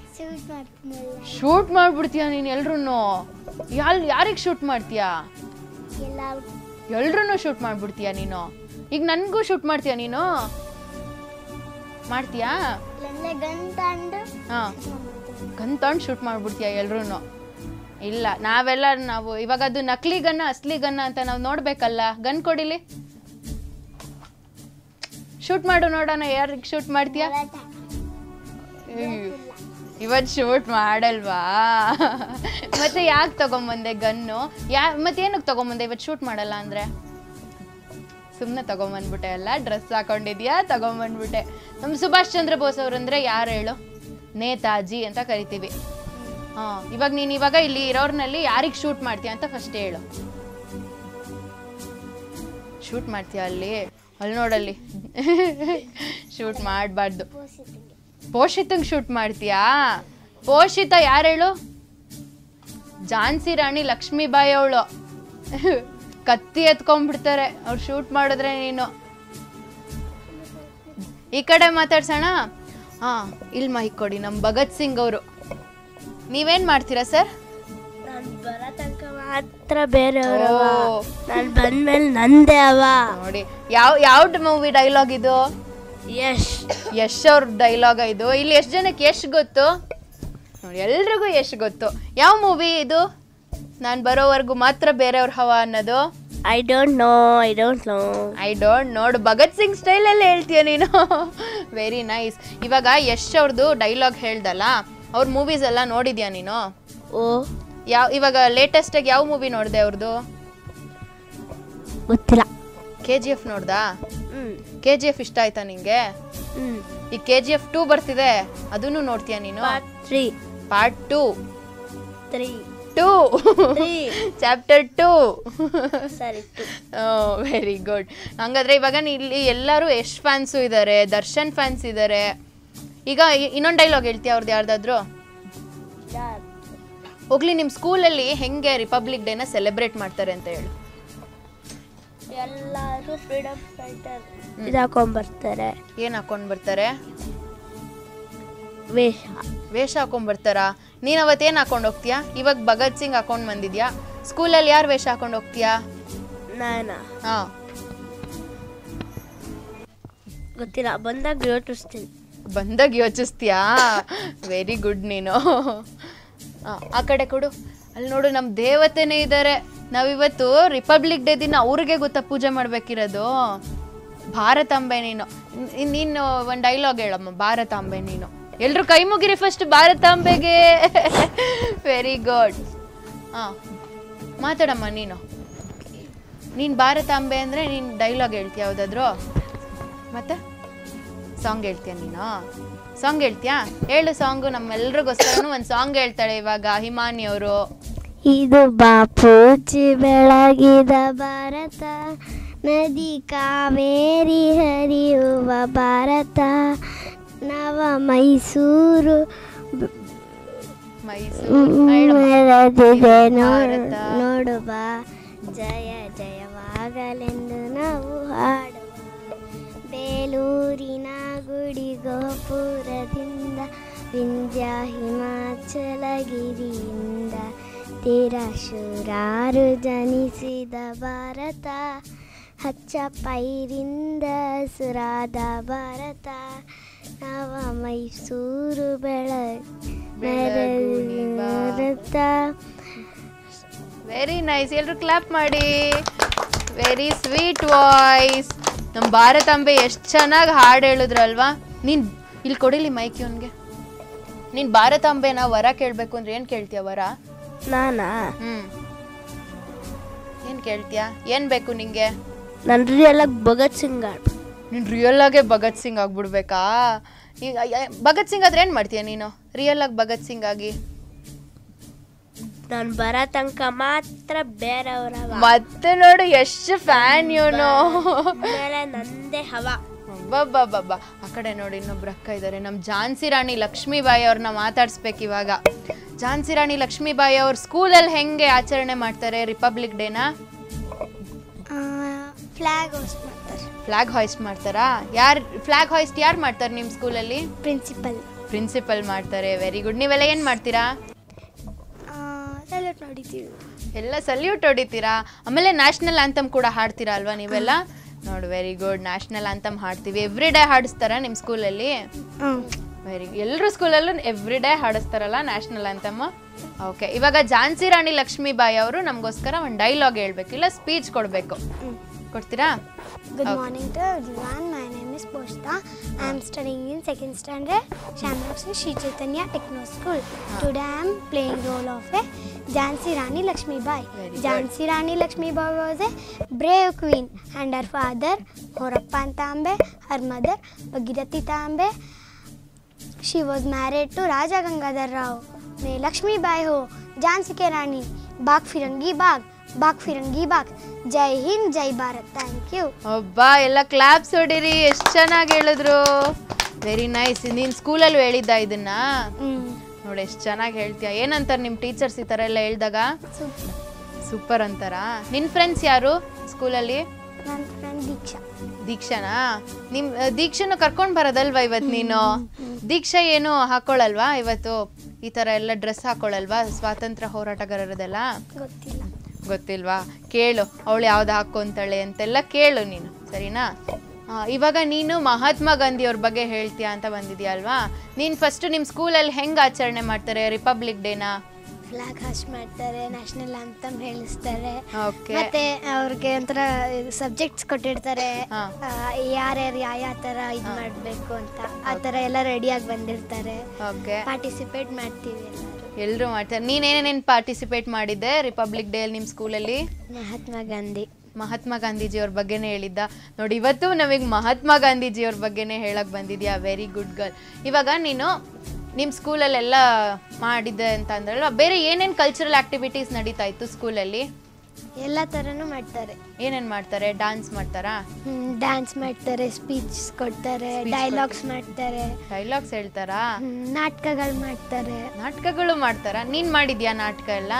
ಶೂಟ್ ಮಾಡ್ಬಿಡ್ತೀಯ ನೀನು ಎಲ್ರೂ ಯಾಲ್ ಯಾರಿಗೆ ಶೂಟ್ ಮಾಡ್ತೀಯಾ ಎಲ್ಲ ಎಲ್ರೂ ಶೂಟ್ ಮಾಡ್ಬಿಡ್ತೀಯ ನೀನು ಈಗ ನನಗೂ ಶೂಟ್ ಮಾಡ್ತೀಯ ನೀನು ಮಾಡ್ತೀಯಾ ಗನ್ ತಂದು ಹಾಂ ಗನ್ ತಗೊಂಡು ಶೂಟ್ ಮಾಡ್ಬಿಡ್ತೀಯ ಎಲ್ರೂ ಇಲ್ಲ ನಾವೆಲ್ಲ ನಾವು ಇವಾಗ ಅದು ನಕಲಿ ಗನ್ನ ಅಸ್ಲಿ ಗನ್ನ ಅಂತ ನಾವು ನೋಡ್ಬೇಕಲ್ಲ ಗನ್ ಕೊಡಿಲಿ ಶೂಟ್ ಮಾಡು ನೋಡೋಣ ಯಾರಿಗೆ ಶೂಟ್ ಮಾಡ್ತೀಯ ಇವತ್ತು ಶೂಟ್ ಮಾಡಲ್ವಾ ಮತ್ತೆ ಯಾಕೆ ತಗೊಂಬಂದೆ ಗನ್ನು ಯಾ ಮತ್ತೆ ಏನಕ್ಕೆ ತಗೊಂಬಂದೆ ಇವತ್ತು ಶೂಟ್ ಮಾಡಲ್ಲ ಅಂದ್ರೆ ಸುಮ್ಮನೆ ತಗೊಂಬಂದ್ಬಿಟ್ಟೆ ಎಲ್ಲ ಡ್ರೆಸ್ ಹಾಕೊಂಡಿದ್ಯಾ ತಗೊಂಬಂದ್ಬಿಟ್ಟೆ ನಮ್ಮ ಸುಭಾಷ್ ಚಂದ್ರ ಬೋಸ್ ಅವ್ರಂದ್ರೆ ಯಾರು ಹೇಳು ನೇತಾಜಿ ಅಂತ ಕರಿತೀವಿ ಹಾಂ ಇವಾಗ ನೀನು ಇವಾಗ ಇಲ್ಲಿ ಇರೋರ್ನಲ್ಲಿ ಯಾರಿಗೆ ಶೂಟ್ ಮಾಡ್ತೀಯ ಅಂತ ಫಸ್ಟ್ ಹೇಳು ಶೂಟ್ ಮಾಡ್ತೀಯ ಅಲ್ಲಿ ಅಲ್ಲಿ ನೋಡಲ್ಲಿ ಶೂಟ್ ಮಾಡಬಾರ್ದು ಪೋಷಿತಂಗೆ ಶೂಟ್ ಮಾಡ್ತೀಯಾ ಪೋಷಿತ ಯಾರು ಹೇಳು ಝಾನ್ಸಿ ರಾಣಿ ಲಕ್ಷ್ಮೀಬಾಯಿ ಅವಳು ಕತ್ತಿ ಎತ್ಕೊಂಡ್ಬಿಡ್ತಾರೆ ಅವ್ರು ಶೂಟ್ ಮಾಡಿದ್ರೆ ನೀನು ಈ ಕಡೆ ಮಾತಾಡ್ಸೋಣ ಹಾ ಇಲ್ಲಿ ಮೈಕ್ ಕೊಡಿ ನಮ್ಮ ಭಗತ್ ಸಿಂಗ್ ಅವರು ನೀವೇನ್ ಮಾಡ್ತೀರಾ ಸರ್ ನಾನು ಬರೋ ತನಕ ಮಾತ್ರ ಬೇರೆಯವರವ ಓ. ನಾನು ಬಂದ್ಮೇಲೆ ನಂದೇ ಅವ ನೋಡಿ ಯಾವ ಯಾವ್ದು ಮೂವಿ ಡೈಲಾಗ್ ಇದು ಯಶ್ ಯಶ್ ಅವ್ರ ಡೈಲಾಗ ಇದು ಇಲ್ಲಿ ಎಷ್ಟು ಜನಕ್ಕೆ ಯಶ್ ಗೊತ್ತು ನೋಡಿ ಎಲ್ರಿಗೂ ಯಶ್ ಗೊತ್ತು ಯಾವ ಮೂವಿ ಇದು ನಾನು ಬರೋವರೆಗೂ ಮಾತ್ರ ಬೇರೆಯವ್ರ ಹವ ಅನ್ನೋದು I don't know I don't know I don't ನೋಡು ಭಗತ್ ಸಿಂಗ್ ಸ್ಟೈಲಲ್ಲಿ ಹೇಳ್ತೀಯ ನೀನು ವೆರಿ ನೈಸ್ ಇವಾಗ ಯಶ್ ಅವ್ರದ್ದು ಡೈಲಾಗ್ ಹೇಳ್ದಲ್ಲ ಅವ್ರ ಮೂವೀಸ್ ಎಲ್ಲ ನೋಡಿದ್ಯಾ ನೀನು ಓ ಯಾವ ಇವಾಗ ಲೇಟೆಸ್ಟಾಗಿ ಯಾವ ಮೂವಿ ನೋಡಿದೆ ಅವ್ರದ್ದು ಗೊತ್ತಿಲ್ಲ ಕೆ ಜಿ ಎಫ್ ನೋಡ್ದಾ ಹ್ಮ್ ಕೆ ಜಿ ಎಫ್ ಇಷ್ಟ ಆಯ್ತಾ ನಿಂಗೆ ಹ್ಮ್ ಈ ಕೆ ಜಿ ಎಫ್ ಟೂ ಬರ್ತಿದೆ ಅದನ್ನು ನೋಡ್ತೀಯಾ ನೀನು three part two three two three chapter two ಸರಿ ಟು ವೆರಿ ಗುಡ್ ಹಂಗಾದ್ರೆ ಇವಾಗ ನೀ ಇಲ್ಲಿ ಎಲ್ಲರೂ ಯಶ್ ಫ್ಯಾನ್ಸು ಇದ್ದಾರೆ ದರ್ಶನ್ ಫ್ಯಾನ್ಸ್ ಇದ್ದಾರೆ ಈಗ ಇನ್ನೊಂದು ಡೈಲಾಗ್ ಹೇಳ್ತೀಯ ಅವ್ರದ್ದು ಯಾರ್ದಾದ್ರು ಹೋಗ್ಲಿ ನಿಮ್ಮ ಸ್ಕೂಲಲ್ಲಿ ಹೆಂಗೆ ರಿಪಬ್ಲಿಕ್ ಡೇನ ಸೆಲೆಬ್ರೇಟ್ ಮಾಡ್ತಾರೆ ಅಂತ ಹೇಳು ಎಲ್ಲರೂ ಫ್ರೀಡಮ್ ಫೈಟರ್ ಇದಾಕೊಂಡ್ಬರ್ತಾರೆ ಏನು ಹಾಕೊಂಡು ಬರ್ತಾರೆ ವೇಷ ವೇಷ ಹಾಕೊಂಡ್ ಬರ್ತಾರಾ ನೀನು ಅವತ್ತೇನು ಹಾಕೊಂಡು ಹೋಗ್ತೀಯಾ ಇವಾಗ ಭಗತ್ ಸಿಂಗ್ ಹಾಕೊಂಡು ಬಂದಿದ್ಯಾ ಸ್ಕೂಲಲ್ಲಿ ಯಾರು ವೇಷ ಹಾಕೊಂಡು ಹೋಗ್ತೀಯಾ ನಾನಾ ಹಾಂ ಗೊತ್ತಿಲ್ಲ ಬಂದಾಗ ಯೋಚಿಸ್ತೀನಿ ಬಂದಾಗ ಯೋಚಿಸ್ತೀಯಾ ವೆರಿ ಗುಡ್ ನೀನು ಆ, ಆ ಕಡೆ ಕೊಡು ಅಲ್ಲಿ ನೋಡು ನಮ್ಮ ದೇವತೆನೇ ಇದ್ದಾರೆ ನಾವಿವತ್ತು ರಿಪಬ್ಲಿಕ್ ಡೇ ದಿನ ಅವ್ರಿಗೆ ಗೊತ್ತಾ ಪೂಜೆ ಮಾಡ್ಬೇಕಿರೋದು ಭಾರತಾಂಬೆ ನೀನು ಇನ್- ನೀನು ಒಂದು ಡೈಲಾಗ್ ಹೇಳಮ್ಮ ಭಾರತಾಂಬೆ ನೀನು ಎಲ್ರು ಕೈ ಮುಗಿರಿ ಫಸ್ಟ್ ಭಾರತಾಂಬೆಗೆ ವೆರಿ ಗುಡ್ ಹಾಂ ಮಾತಾಡಮ್ಮ ನೀನು ನೀನು ಭಾರತಾಂಬೆ ಅಂದರೆ ನೀನು ಡೈಲಾಗ್ ಹೇಳ್ತೀಯ ಯಾವುದಾದ್ರು ಮತ್ತೆ ಸಾಂಗ್ ಹೇಳ್ತೀಯ ನೀನು ಸಾಂಗ್ ಹೇಳ್ತೀಯಾ ಹೇಳು ಸಾಂಗು ನಮ್ಮೆಲ್ರಿಗೋಸ್ಕರನು ಒಂದು ಸಾಂಗ್ ಹೇಳ್ತಾಳೆ ಇವಾಗ ಹಿಮಾನಿ ಅವರು ಇದು ಬಾಪೂಜಿ ಬೆಳಗಿದ ಭಾರತ ನದಿ ಕಾವೇರಿ ಹರಿಯುವ ಭಾರತ ನವ ಮೈಸೂರು ಬ- ಮೈಸೂರು ಆ, ಹೇಳಮ್ಮ. ಮೆರೆದಿದೆ ನೋಡು ಭಾರತ. ನೋಡು ಬಾ ಜಯ ಜಯವಾಗಲೆಂದು ನಾವು ಹಾಡುವ ಬೇಲೂರಿನ ಗುಡಿ ಗೋಪುರದಿಂದ ವಿಂಧ್ಯ ಹಿಮಾಚಲಗಿರಿಯಿಂದ ತಿರಶೂರಾರು ಜನಿಸಿದ ಭಾರತ ಹಚ್ಚ ಪೈರಿಂದ ಸುರಾದ ಭಾರತ ನವ ಮೈಸೂರು ಬೆಳ ಬೆಳಗುನಿ ಬಾ. ಭಾರತ ವೆರಿ ನೈಸ್ ಎಲ್ಲರೂ ಕ್ಲಾಪ್ ಮಾಡಿ ವೆರಿ ಸ್ವೀಟ್ ವಾಯ್ಸ್ ನಮ್ಮ ಭಾರತಾಂಬೆ ಎಷ್ಟು ಚೆನ್ನಾಗಿ ಹಾಡು ಹೇಳಿದ್ರಲ್ವಾ ನೀನು ಇಲ್ಲಿ ಕೊಡಿಲಿ ಮೈಕ್ ಇವನ್ಗೆ ನೀನು ಭಾರತಾಂಬೆನ ವರ ಕೇಳಬೇಕು ಅಂದ್ರೆ ಏನು ಕೇಳ್ತೀಯ ವರ ನಾನಾ ಹ್ಞೂ ಏನು ಕೇಳ್ತೀಯ ಏನು ಬೇಕು ನಿಂಗೆ ನನ್ನ ರಿಯಲ್ ಭಗತ್ ಸಿಂಗ್ ಆಡ್ ನೀನು ರಿಯಲ್ ಆಗೇ ಭಗತ್ ಸಿಂಗ್ ಆಗ್ಬಿಡ್ಬೇಕಾ ಈಗ ಯ- ಭಗತ್ ಸಿಂಗ್ ಆದ್ರೆ ಏನು ಮಾಡ್ತೀಯ ನೀನು ರಿಯಲ್ ಆಗಿ ಭಗತ್ ಸಿಂಗ್ ಆಗಿ ನಾನು ಬರೋ ತನಕ ಮಾತ್ರ ಬೇರೆಯವರ ಮತ್ತೆ ನೋಡು ಎಷ್ಟು ಫ್ಯಾನ್ ಇವನು ಮೇಲೆ ನಂದೇ ಹವಾ ಬಾಬಾ ಆ ಕಡೆ ನೋಡಿ ಇನ್ನೊಬ್ರು ಅಕ್ಕ ಇದ್ದಾರೆ ನಮ್ಮ ಝಾನ್ಸಿ ರಾಣಿ ಲಕ್ಷ್ಮೀಬಾಯಿ ಅವ್ರನ್ನ ಮಾತಾಡ್ಸ್ಬೇಕು ಇವಾಗ ಝಾನ್ಸಿ ರಾಣಿ ಲಕ್ಷ್ಮೀಬಾಯಿ ಅವ್ರ ಸ್ಕೂಲಲ್ಲಿ ಹೆಂಗೆ ಆಚರಣೆ ಮಾಡ್ತಾರೆ ರಿಪಬ್ಲಿಕ್ ಡೇನ ಫ್ಲಾಗ್ ಹೋಸ್ಟ್ ಮಾಡ್ತಾರೆ ಫ್ಲಾಗ್ ಹಾಯ್ಸ್ಟ್ ಮಾಡ್ತಾರಾ ಯಾರು ಫ್ಲಾಗ್ ಹಾಯ್ಸ್ಟ್ ಯಾರು ಮಾಡ್ತಾರೆ ನಿಮ್ಮ ಸ್ಕೂಲಲ್ಲಿ ಪ್ರಿನ್ಸಿಪಲ್ ಪ್ರಿನ್ಸಿಪಲ್ ಮಾಡ್ತಾರೆ ವೆರಿ ಗುಡ್ ನೀವೆಲ್ಲ ಏನು ಮಾಡ್ತೀರಾ ಸಲ್ಯೂಟ್ ನೋಡಿದ್ದೀವಿ ಎಲ್ಲ ಸಲ್ಯೂಟ್ ಹೊಡಿತೀರಾ ಆಮೇಲೆ ನ್ಯಾಷನಲ್ ಆಂಥಮ್ ಕೂಡ ಹಾಡ್ತೀರಾ ಅಲ್ವಾ ನೀವೆಲ್ಲ ನೋಡು ವೆರಿ ಗುಡ್ ನ್ಯಾಷನಲ್ ಆಂಥಮ್ ಹಾಡ್ತೀವಿ ಎವ್ರಿ ಡೇ ಹಾಡಿಸ್ತಾರಾ ನಿಮ್ಮ ಸ್ಕೂಲಲ್ಲಿ ವೆರಿ ಎಲ್ಲರೂ ಸ್ಕೂಲಲ್ಲೂ ಎವ್ರಿ ಡೇ ಹಾಡಿಸ್ತಾರಲ್ಲ ನ್ಯಾಷನಲ್ ಆಂಥಮ್ ಓಕೆ ಇವಾಗ ಝಾನ್ಸಿ ರಾಣಿ ಲಕ್ಷ್ಮೀಬಾಯಿ ಅವರು ನಮಗೋಸ್ಕರ ಒಂದು ಡೈಲಾಗ್ ಹೇಳ್ಬೇಕು ಇಲ್ಲ ಸ್ಪೀಚ್ ಕೊಡಬೇಕು ಕೊಡ್ತೀರಾ Good Okay. morning to everyone. My name is Poshta. I am studying in second standard Shamrock Sri Chaitanya Techno School. Today I am playing role of a Jhansi Rani Lakshmi Bai. Very good. Jhansi Rani Lakshmi Bai was a brave queen and her father Horappan Tambe, her mother Bhagirathi Tambe. She was married to Raja Gangadhar Rao. May Lakshmi Bai ho, Jhansi ke Rani, Bag Firangi Bag, Bag Firangi Bag. Jai Hind, Jai Bharat. Thank you. ಒಬ್ಬ ಎಲ್ಲ ಕ್ಲಾಪ್ಸ್ ಹೊಡಿರಿ ಎಷ್ಟು ಚೆನ್ನಾಗಿ ಹೇಳಿದ್ರು ವೆರಿ ನೈಸ್ ನೀನು ಸ್ಕೂಲಲ್ಲೂ ಹೇಳಿದ್ದ ಇದನ್ನ Mm. ನೋಡಿ ಎಷ್ಟು ಚೆನ್ನಾಗಿ ಹೇಳ್ತೀಯ ಏನಂತಾರೆ ನಿಮ್ಮ ಟೀಚರ್ಸ್ ಈ ಥರ ಎಲ್ಲ ಹೇಳ್ದಾಗ Super. ಸೂಪರ್ ಅಂತಾರಾ ನಿನ್ನ ಫ್ರೆಂಡ್ಸ್ ಯಾರು ಸ್ಕೂಲಲ್ಲಿ ನನ್ನ ಫ್ರೆಂಡ್ ದೀಕ್ಷಾ ದೀಕ್ಷಾನಾ ನಿಮ್ ಆ, ದೀಕ್ಷಾನು ಕರ್ಕೊಂಡ್ ಬರೋದಲ್ವಾ ಇವತ್ತು ನೀನು ದೀಕ್ಷಾ ಏನು ಹಾಕೊಳ್ಳಲ್ವಾ ಇವತ್ತು ಈ ತರ ಎಲ್ಲ ಡ್ರೆಸ್ ಹಾಕೊಳ್ಳಲ್ವಾ ಸ್ವಾತಂತ್ರ್ಯ ಹೋರಾಟಗಾರರದೆಲ್ಲ ಗೊತ್ತಿಲ್ಲ ಗೊತ್ತಿಲ್ವಾ ಕೇಳು ಅವಳು ಯಾವ್ದು ಹಾಕೊಂತಾಳೆ ಅಂತೆಲ್ಲ ಕೇಳು ನೀನು ಸರಿನಾ ಆ, ಇವಾಗ ನೀನು ಮಹಾತ್ಮ ಗಾಂಧಿ ಅವ್ರ ಬಗ್ಗೆ ಹೇಳ್ತೀಯಾ ಅಂತ ಬಂದಿದ್ಯಾ ಅಲ್ವಾ ನೀನು ಫಸ್ಟ್ ನಿಮ್ಮ ಸ್ಕೂಲಲ್ಲಿ ಹೆಂಗೆ ಆಚರಣೆ ಮಾಡ್ತಾರೆ ರಿಪಬ್ಲಿಕ್ ಡೇನಾ ಫ್ಲಾಗ್ ಹಾಸ್ಟ್ ಮಾಡ್ತಾರೆ ನ್ಯಾಷನಲ್ ಅಂತಮ್ ಹೇಳಿಸ್ತಾರೆ ಓಕೆ ಮತ್ತೆ ಅವ್ರಿಗೆ ಒಂಥರ ಸಬ್ಜೆಕ್ಟ್ಸ್ ಕೊಟ್ಟಿರ್ತಾರೆ ಹಾ. ಆ, ಯಾರ್ಯಾರು ಯಾವ ಯಾವ ಥರ ಇದು ಮಾಡಬೇಕು ಅಂತ ಆ ಥರ ಎಲ್ಲ ರೆಡಿಯಾಗಿ ಬಂದಿರ್ತಾರೆ ಓಕೆ ಪಾರ್ಟಿಸಿಪೇಟ್ ಮಾಡ್ತೀವಿ ಎಲ್ಲರೂ ಎಲ್ಲರೂ ಮಾಡ್ತಾರೆ ನೀನೇನೇನೇನು ಪಾರ್ಟಿಸಿಪೇಟ್ ಮಾಡಿದ್ದೆ ರಿಪಬ್ಲಿಕ್ ಡೇ ನಿಮ್ಮ ಸ್ಕೂಲಲ್ಲಿ ಮಹಾತ್ಮ ಗಾಂಧಿ ಮಹಾತ್ಮ ಗಾಂಧೀಜಿಯವ್ರ ಬಗ್ಗೆನೇ ಹೇಳಿದ್ದ ನೋಡಿ ಇವತ್ತು ನಮಗೆ ಮಹಾತ್ಮ ಗಾಂಧೀಜಿಯವ್ರ ಬಗ್ಗೆನೇ ಹೇಳಕ್ ಬಂದಿದ್ಯಾ ವೆರಿ ಗುಡ್ ಗರ್ಲ್ ಇವಾಗ ನೀನು ನಿಮ್ಮ ಸ್ಕೂಲಲ್ಲೆಲ್ಲ ಮಾಡಿದ್ದೆ ಅಂತ ಅಂದ್ರಲ್ಲ ಬೇರೆ ಏನೇನು ಕಲ್ಚರಲ್ ಆಕ್ಟಿವಿಟೀಸ್ ನಡೀತಾ ಇತ್ತು ಸ್ಕೂಲಲ್ಲಿ ಎಲ್ಲ ಥರನೂ ಮಾಡ್ತಾರೆ ಏನೇನು ಮಾಡ್ತಾರೆ ಡಾನ್ಸ್ ಮಾಡ್ತಾರಾ ಡ್ಯಾನ್ಸ್ ಮಾಡ್ತಾರೆ ಸ್ಪೀಚ್ ಕೊಡ್ತಾರೆ Speech ಡೈಲಾಗ್ಸ್ ಮಾಡ್ತಾರೆ ಡೈಲಾಗ್ಸ್ ಹೇಳ್ತಾರಾ ನಾಟಕಗಳು ಮಾಡ್ತಾರೆ ನಾಟಕಗಳು ಮಾಡ್ತಾರಾ ನೀನು ಮಾಡಿದ್ಯಾ ನಾಟಕ ಎಲ್ಲ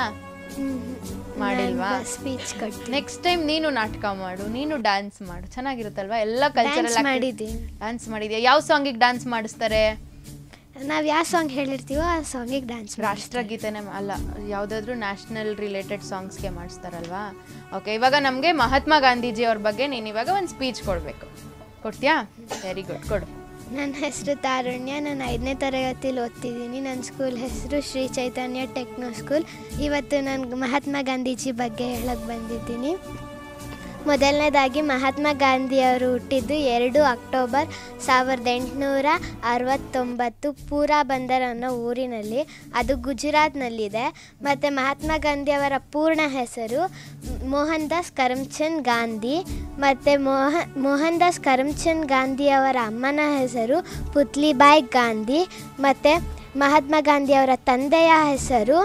ಮಾಡಿಲ್ವಾ? ಸ್ಪೀಚ್ ಕೊಟ್ಟು ನೆಕ್ಸ್ಟ್ ಟೈಮ್ ನೀನು ನಾಟಕ ಮಾಡು ನೀನು ಡ್ಯಾನ್ಸ್ ಮಾಡು ಚೆನ್ನಾಗಿರುತ್ತಲ್ವಾ ಎಲ್ಲ ಕಲ್ಚರಲ್ ಡ್ಯಾನ್ಸ್ ಮಾಡಿದ್ದೀನಿ ಡ್ಯಾನ್ಸ್ ಮಾಡಿದ್ಯಾ ಯಾವ ಸಾಂಗಿಗೆ ಡ್ಯಾನ್ಸ್ ಮಾಡಿಸ್ತಾರೆ ನಾವು ಯಾವ ಸಾಂಗ್ ಹೇಳಿರ್ತೀವೋ ಆ ಸಾಂಗಿಗೆ ಡ್ಯಾನ್ಸ್ ರಾಷ್ಟ್ರಗೀತೆನೇ ಮ- ಅಲ್ಲ ಯಾವುದಾದ್ರೂ ನ್ಯಾಷನಲ್ ರಿಲೇಟೆಡ್ ಸಾಂಗ್ಸ್ಗೆ ಮಾಡಿಸ್ತಾರಲ್ವಾ ಓಕೆ ಇವಾಗ ನಮಗೆ ಮಹಾತ್ಮ ಗಾಂಧೀಜಿ ಅವ್ರ ಬಗ್ಗೆ ನೀನು ಇವಾಗ ಒಂದು ಸ್ಪೀಚ್ ಕೊಡಬೇಕು ಕೊಡ್ತೀಯಾ ವೆರಿ ಗುಡ್ ಕೊಡು ನನ್ನ ಹೆಸರು ತಾರುಣ್ಯ ನಾನು ಐದನೇ ತರಗತಿಲಿ ಓದ್ತಿದ್ದೀನಿ ನನ್ನ ಸ್ಕೂಲ್ ಹೆಸರು ಶ್ರೀ ಚೈತನ್ಯ ಟೆಕ್ನೋ ಸ್ಕೂಲ್ ಇವತ್ತು ನಾನು ಮಹಾತ್ಮ ಗಾಂಧೀಜಿ ಬಗ್ಗೆ ಹೇಳಕ್ಕೆ ಬಂದಿದ್ದೀನಿ ಮೊದಲನೇದಾಗಿ ಮಹಾತ್ಮ ಗಾಂಧಿಯವರು ಹುಟ್ಟಿದ್ದು ಎರಡು ಅಕ್ಟೋಬರ್ ಸಾವಿರದ ಎಂಟುನೂರ ಅರವತ್ತೊಂಬತ್ತು ಪೂರಾ ಬಂದರ್ ಅನ್ನೋ ಊರಿನಲ್ಲಿ ಅದು ಗುಜರಾತ್ನಲ್ಲಿದೆ ಮತ್ತು ಮಹಾತ್ಮ ಗಾಂಧಿಯವರ ಪೂರ್ಣ ಹೆಸರು ಮೋಹನ್ ದಾಸ್ ಕರಮ್ಚಂದ್ ಗಾಂಧಿ ಮತ್ತು ಮೋಹ ಮೋಹನ್ ದಾಸ್ ಕರಮ್ಚಂದ್ ಗಾಂಧಿಯವರ ಅಮ್ಮನ ಹೆಸರು ಪುತ್ಲಿಬಾಯಿ ಗಾಂಧಿ ಮತ್ತು ಮಹಾತ್ಮ ಗಾಂಧಿಯವರ ತಂದೆಯ ಹೆಸರು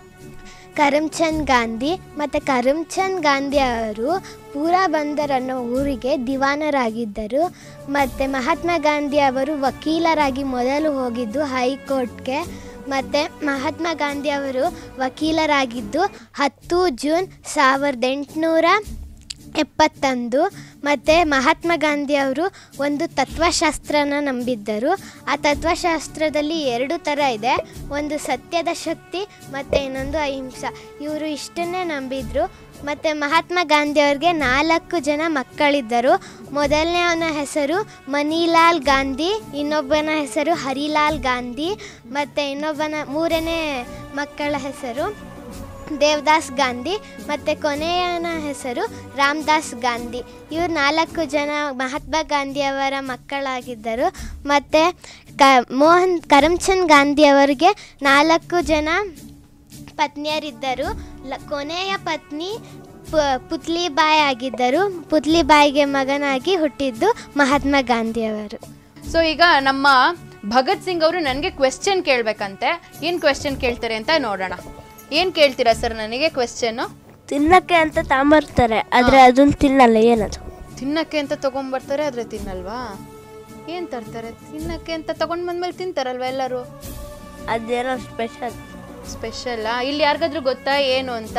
ಕರಮ್ಚಂದ್ ಗಾಂಧಿ ಮತ್ತು ಕರಮ್ಚಂದ್ ಗಾಂಧಿ ಅವರು ಪೂರಾ ಬಂದರ್ ಅನ್ನೋ ಊರಿಗೆ ದಿವಾನರಾಗಿದ್ದರು ಮತ್ತು ಮಹಾತ್ಮ ಗಾಂಧಿ ಅವರು ವಕೀಲರಾಗಿ ಮೊದಲು ಹೋಗಿದ್ದು ಹೈಕೋರ್ಟ್ಗೆ ಮತ್ತು ಮಹಾತ್ಮ ಗಾಂಧಿ ಅವರು ವಕೀಲರಾಗಿದ್ದು ಹತ್ತು ಜೂನ್ ಸಾವಿರದ ಎಂಟುನೂರ ಎಪ್ಪತ್ತೊಂದು ಮತ್ತು ಮಹಾತ್ಮ ಗಾಂಧಿ ಅವರು ಒಂದು ತತ್ವಶಾಸ್ತ್ರನ ನಂಬಿದ್ದರು ಆ ತತ್ವಶಾಸ್ತ್ರದಲ್ಲಿ ಎರಡು ಥರ ಇದೆ ಒಂದು ಸತ್ಯದ ಶಕ್ತಿ ಮತ್ತು ಇನ್ನೊಂದು ಅಹಿಂಸಾ ಇವರು ಇಷ್ಟನ್ನೇ ನಂಬಿದ್ರು ಮತ್ತು ಮಹಾತ್ಮ ಗಾಂಧಿ ಅವ್ರಿಗೆ ನಾಲ್ಕು ಜನ ಮಕ್ಕಳಿದ್ದರು ಮೊದಲನೆಯವನ ಹೆಸರು ಮಣಿಲಾಲ್ ಗಾಂಧಿ ಇನ್ನೊಬ್ಬನ ಹೆಸರು ಹರಿಲಾಲ್ ಗಾಂಧಿ ಮತ್ತು ಇನ್ನೊಬ್ಬನ ಮೂರನೇ ಮಕ್ಕಳ ಹೆಸರು ದೇವದಾಸ್ ಗಾಂಧಿ ಮತ್ತು ಕೊನೆಯನ ಹೆಸರು ರಾಮದಾಸ್ ಗಾಂಧಿ ಇವರು ನಾಲ್ಕು ಜನ ಮಹಾತ್ಮ ಗಾಂಧಿಯವರ ಮಕ್ಕಳಾಗಿದ್ದರು ಮತ್ತು ಕ ಮೋಹನ್ ಕರಮ್ಚಂದ್ ಗಾಂಧಿಯವರಿಗೆ ನಾಲ್ಕು ಜನ ಪತ್ನಿಯರಿದ್ದರು ಲ ಕೊನೆಯ ಪತ್ನಿ ಪ- ಪುತ್ಲಿಬಾಯಿ ಆಗಿದ್ದರು ಪುತ್ಲಿಬಾಯಿಗೆ ಮಗನಾಗಿ ಹುಟ್ಟಿದ್ದು ಮಹಾತ್ಮ ಗಾಂಧಿಯವರು ಸೊ ಈಗ ನಮ್ಮ ಭಗತ್ ಸಿಂಗ್ ಅವರು ನನಗೆ ಕ್ವೆಶ್ಚನ್ ಕೇಳಬೇಕಂತೆ ಏನು ಕ್ವೆಶ್ಚನ್ ಕೇಳ್ತಾರೆ ಅಂತ ನೋಡೋಣ ಏನು ಕೇಳ್ತೀರಾ ಸರ್ ನನಗೆ ಕ್ವೆಶ್ಚನ್ನು ತಿನ್ನಕ್ಕೆ ಅಂತ ತಾಂಬರ್ತಾರೆ ಆದ್ರೆ ಅದನ್ನ ತಿನ್ನಲ್ಲ ಏನದು ತಿನ್ನಕ್ಕೆ ಅಂತ ತಗೊಂಡ್ಬರ್ತಾರೆ ಆದರೆ ತಿನ್ನಲ್ವಾ ಏನು ತರ್ತಾರೆ ತಿನ್ನಕ್ಕೆ ಅಂತ ತಗೊಂಡು ಬಂದ್ಮೇಲೆ ತಿಂತಾರಲ್ವಾ ಎಲ್ಲರೂ ಅದೇನೋ ಸ್ಪೆಷಲ್ ಸ್ಪೆಷಲ್ಲಾ ಇಲ್ಲಿ ಯಾರಿಗಾದ್ರೂ ಗೊತ್ತಾ ಏನು ಅಂತ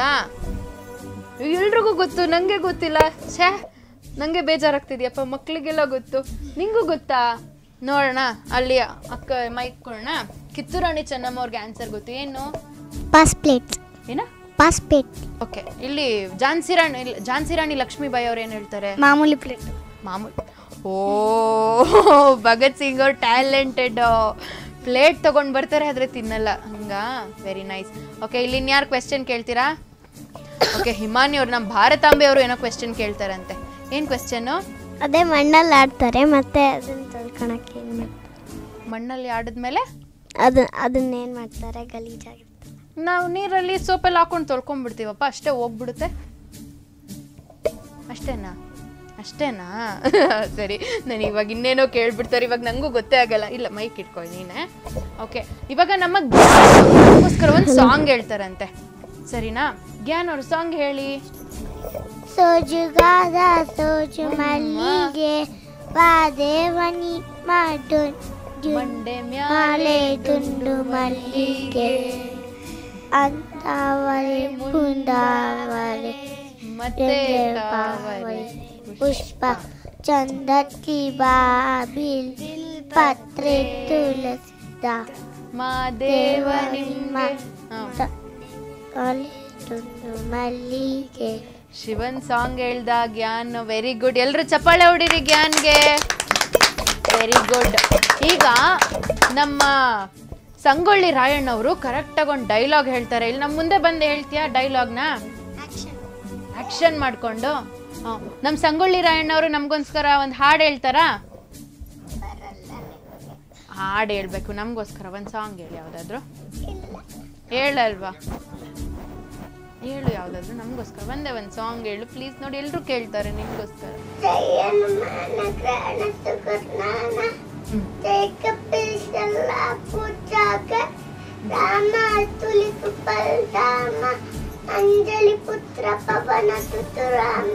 ಎಲ್ರಿಗೂ ಗೊತ್ತು ನನಗೆ ಗೊತ್ತಿಲ್ಲ ಛೇ ನನಗೆ ಬೇಜಾರಾಗ್ತಿದ್ಯಪ್ಪ ಮಕ್ಕಳಿಗೆಲ್ಲ ಗೊತ್ತು ನಿಂಗೂ ಗೊತ್ತಾ ನೋಡೋಣ ಅಲ್ಲಿ ಅಕ್ಕ ಮೈಕ್ ಕೊಡೋಣ ಕಿತ್ತೂರಾಣಿ ಚೆನ್ನಮ್ಮ ಅವ್ರಿಗೆ ಆನ್ಸರ್ ಗೊತ್ತು ಏನು ಪಾಸ್ ಪ್ಲೇಟ್ ಏನ ಪಾಸ್ ಪ್ಲೇಟ್ ಓಕೆ ಇಲ್ಲಿ ಝಾನ್ಸಿ ರಾಣಿ ಇಲ್ಲ, ಝಾನ್ಸಿ ರಾಣಿ ಲಕ್ಷ್ಮೀಬಾಯಿ ಅವ್ರು ಏನು ಹೇಳ್ತಾರೆ ಮಾಮೂಲಿ ಪ್ಲೇಟ್ ಮಾಮೂಲಿ ಓ ಭಗತ್ ಸಿಂಗ್ ಅವ್ರು ಟ್ಯಾಲೆಂಟೆಡ್ ಪ್ಲೇಟ್ ತಗೊಂಡ್ ಬರ್ತಾರೆ ಆದ್ರೆ ತಿನ್ನಲ್ಲ ಹಂಗಾ ವೆರಿ ನೈಸ್ ಓಕೆ ಇಲ್ಲಿ ಇನ್ಯಾರು ಕ್ವೆಶ್ಚನ್ ಕೇಳ್ತೀರಾ ಓಕೆ ಹಿಮಾನಿ ಅವ್ರು ನಮ್ಮ ಭಾರತಾಂಬೆ ಅವರು ಏನೋ ಕ್ವೆಶ್ಚನ್ ಕೇಳ್ತಾರಂತೆ ಏನು ಕ್ವೆಶ್ಚನ್ನು ಅದೇ ಮಣ್ಣಲ್ಲಿ ಆಡ್ತಾರೆ ಮತ್ತೆ ಅದನ್ನ ತೊಳ್ಕೊಳಕ್ಕೆ ಏನು ಮಾಡ್ತಾರೆ ಮಣ್ಣಲ್ಲಿ ಆಡಿದ್ಮೇಲೆ ಅದು ಅದನ್ನೇನು ಮಾಡ್ತಾರೆ ಗಲೀಜಾಗಿರುತ್ತೆ ನಾವು ನೀರಲ್ಲಿ ಸೋಪೆಲ್ಲ ಹಾಕೊಂಡು ತೊಳ್ಕೊಂಡ್ಬಿಡ್ತೀವಪ್ಪ ಅಷ್ಟೇ ಹೋಗ್ಬಿಡುತ್ತೆ ಅಷ್ಟೇನಾ ಅಷ್ಟೇನಾ ಸರಿ ನಾನು ಇವಾಗ ಇನ್ನೇನೋ ಕೇಳ್ಬಿಡ್ತಾರೆ ಇವಾಗ ನನಗೂ ಗೊತ್ತೇ ಆಗಲ್ಲ ಇಲ್ಲ ಮೈಕ್ ಇಟ್ಕೊಳ್ಳಿ ನೀನೆ ಓಕೆ ಇವಾಗ ನಮ್ಮ ಜ್ಞಾನಗೋಸ್ಕರ ಒಂದು ಸಾಂಗ್ ಹೇಳ್ತಾರಂತೆ ಸರಿನಾ ಜ್ಞಾನ್ ಅವ್ರ ಸಾಂಗ್ ಹೇಳಿ ಸೋಜುಗಾದ ಸೋಜು ಮಲ್ಲಿಗೆ ಪಾದೇವನಿ ಮಾಡು ಮಂಡೆ ಮಾಲೆ ಮ್ಯಾಲೆ ದುಂಡು ಮಲ್ಲಿಗೆ ಅಂತಾವರೆ ಪುಂದಾವರೆ ಮತ್ತೆ ತಾವರೆ ಪುಷ್ಪ ಚಂದಕ್ಕಿ ಬಾಬಿಲ್ ಪತ್ರೆ ತುಳಸಿದ ಮಾದೇವ ನಿಮ್ಗೆ ಹಾ. ತ- ಮಾಲೆ ದುಂಡು ಮಲ್ಲಿಗೆ ಶಿವನ್ ಸಾಂಗ್ ಹೇಳ್ದ ಗ್ಯಾನ್ ವೆರಿ ಗುಡ್ ಎಲ್ರು ಚಪ್ಪಾಳೆ ಹೊಡಿರಿ ಗ್ಯಾನ್ಗೆ ವೆರಿ ಗುಡ್ ಈಗ ನಮ್ಮ ಸಂಗೊಳ್ಳಿ ರಾಯಣ್ಣವರು ಕರೆಕ್ಟಾಗಿ ಒಂದು ಡೈಲಾಗ್ ಹೇಳ್ತಾರೆ ಇಲ್ಲಿ ನಮ್ಮ ಮುಂದೆ ಬಂದು ಹೇಳ್ತೀಯಾ ಡೈಲಾಗ್ನ ಆಕ್ಷನ್ ಮಾಡಿಕೊಂಡು ನಮ್ಮ ಸಂಗೊಳ್ಳಿ ರಾಯಣ್ಣವರು ನಮಗೋಸ್ಕರ ಒಂದು ಹಾಡು ಹೇಳ್ತಾರಾ ಹಾಡು ಹೇಳ್ಬೇಕು ನಮಗೋಸ್ಕರ ಒಂದು ಸಾಂಗ್ ಹೇಳಿ ಯಾವುದಾದ್ರು ಹೇಳಲ್ವಾ ಹೇಳು ಯಾವುದಾದ್ರು ನಮಗೋಸ್ಕರ ಒಂದೇ ಒಂದು ಸಾಂಗ್ ಹೇಳು ಪ್ಲೀಸ್ ನೋಡಿ ಎಲ್ಲರೂ ಕೇಳ್ತಾರೆ ನಿಮಗೋಸ್ಕರ ರಾಮ ತುಲಿಪು ರಾಮ ಅಂಜಲಿ ಪುತ್ರ ಪವನ ತುತು ರಾಮ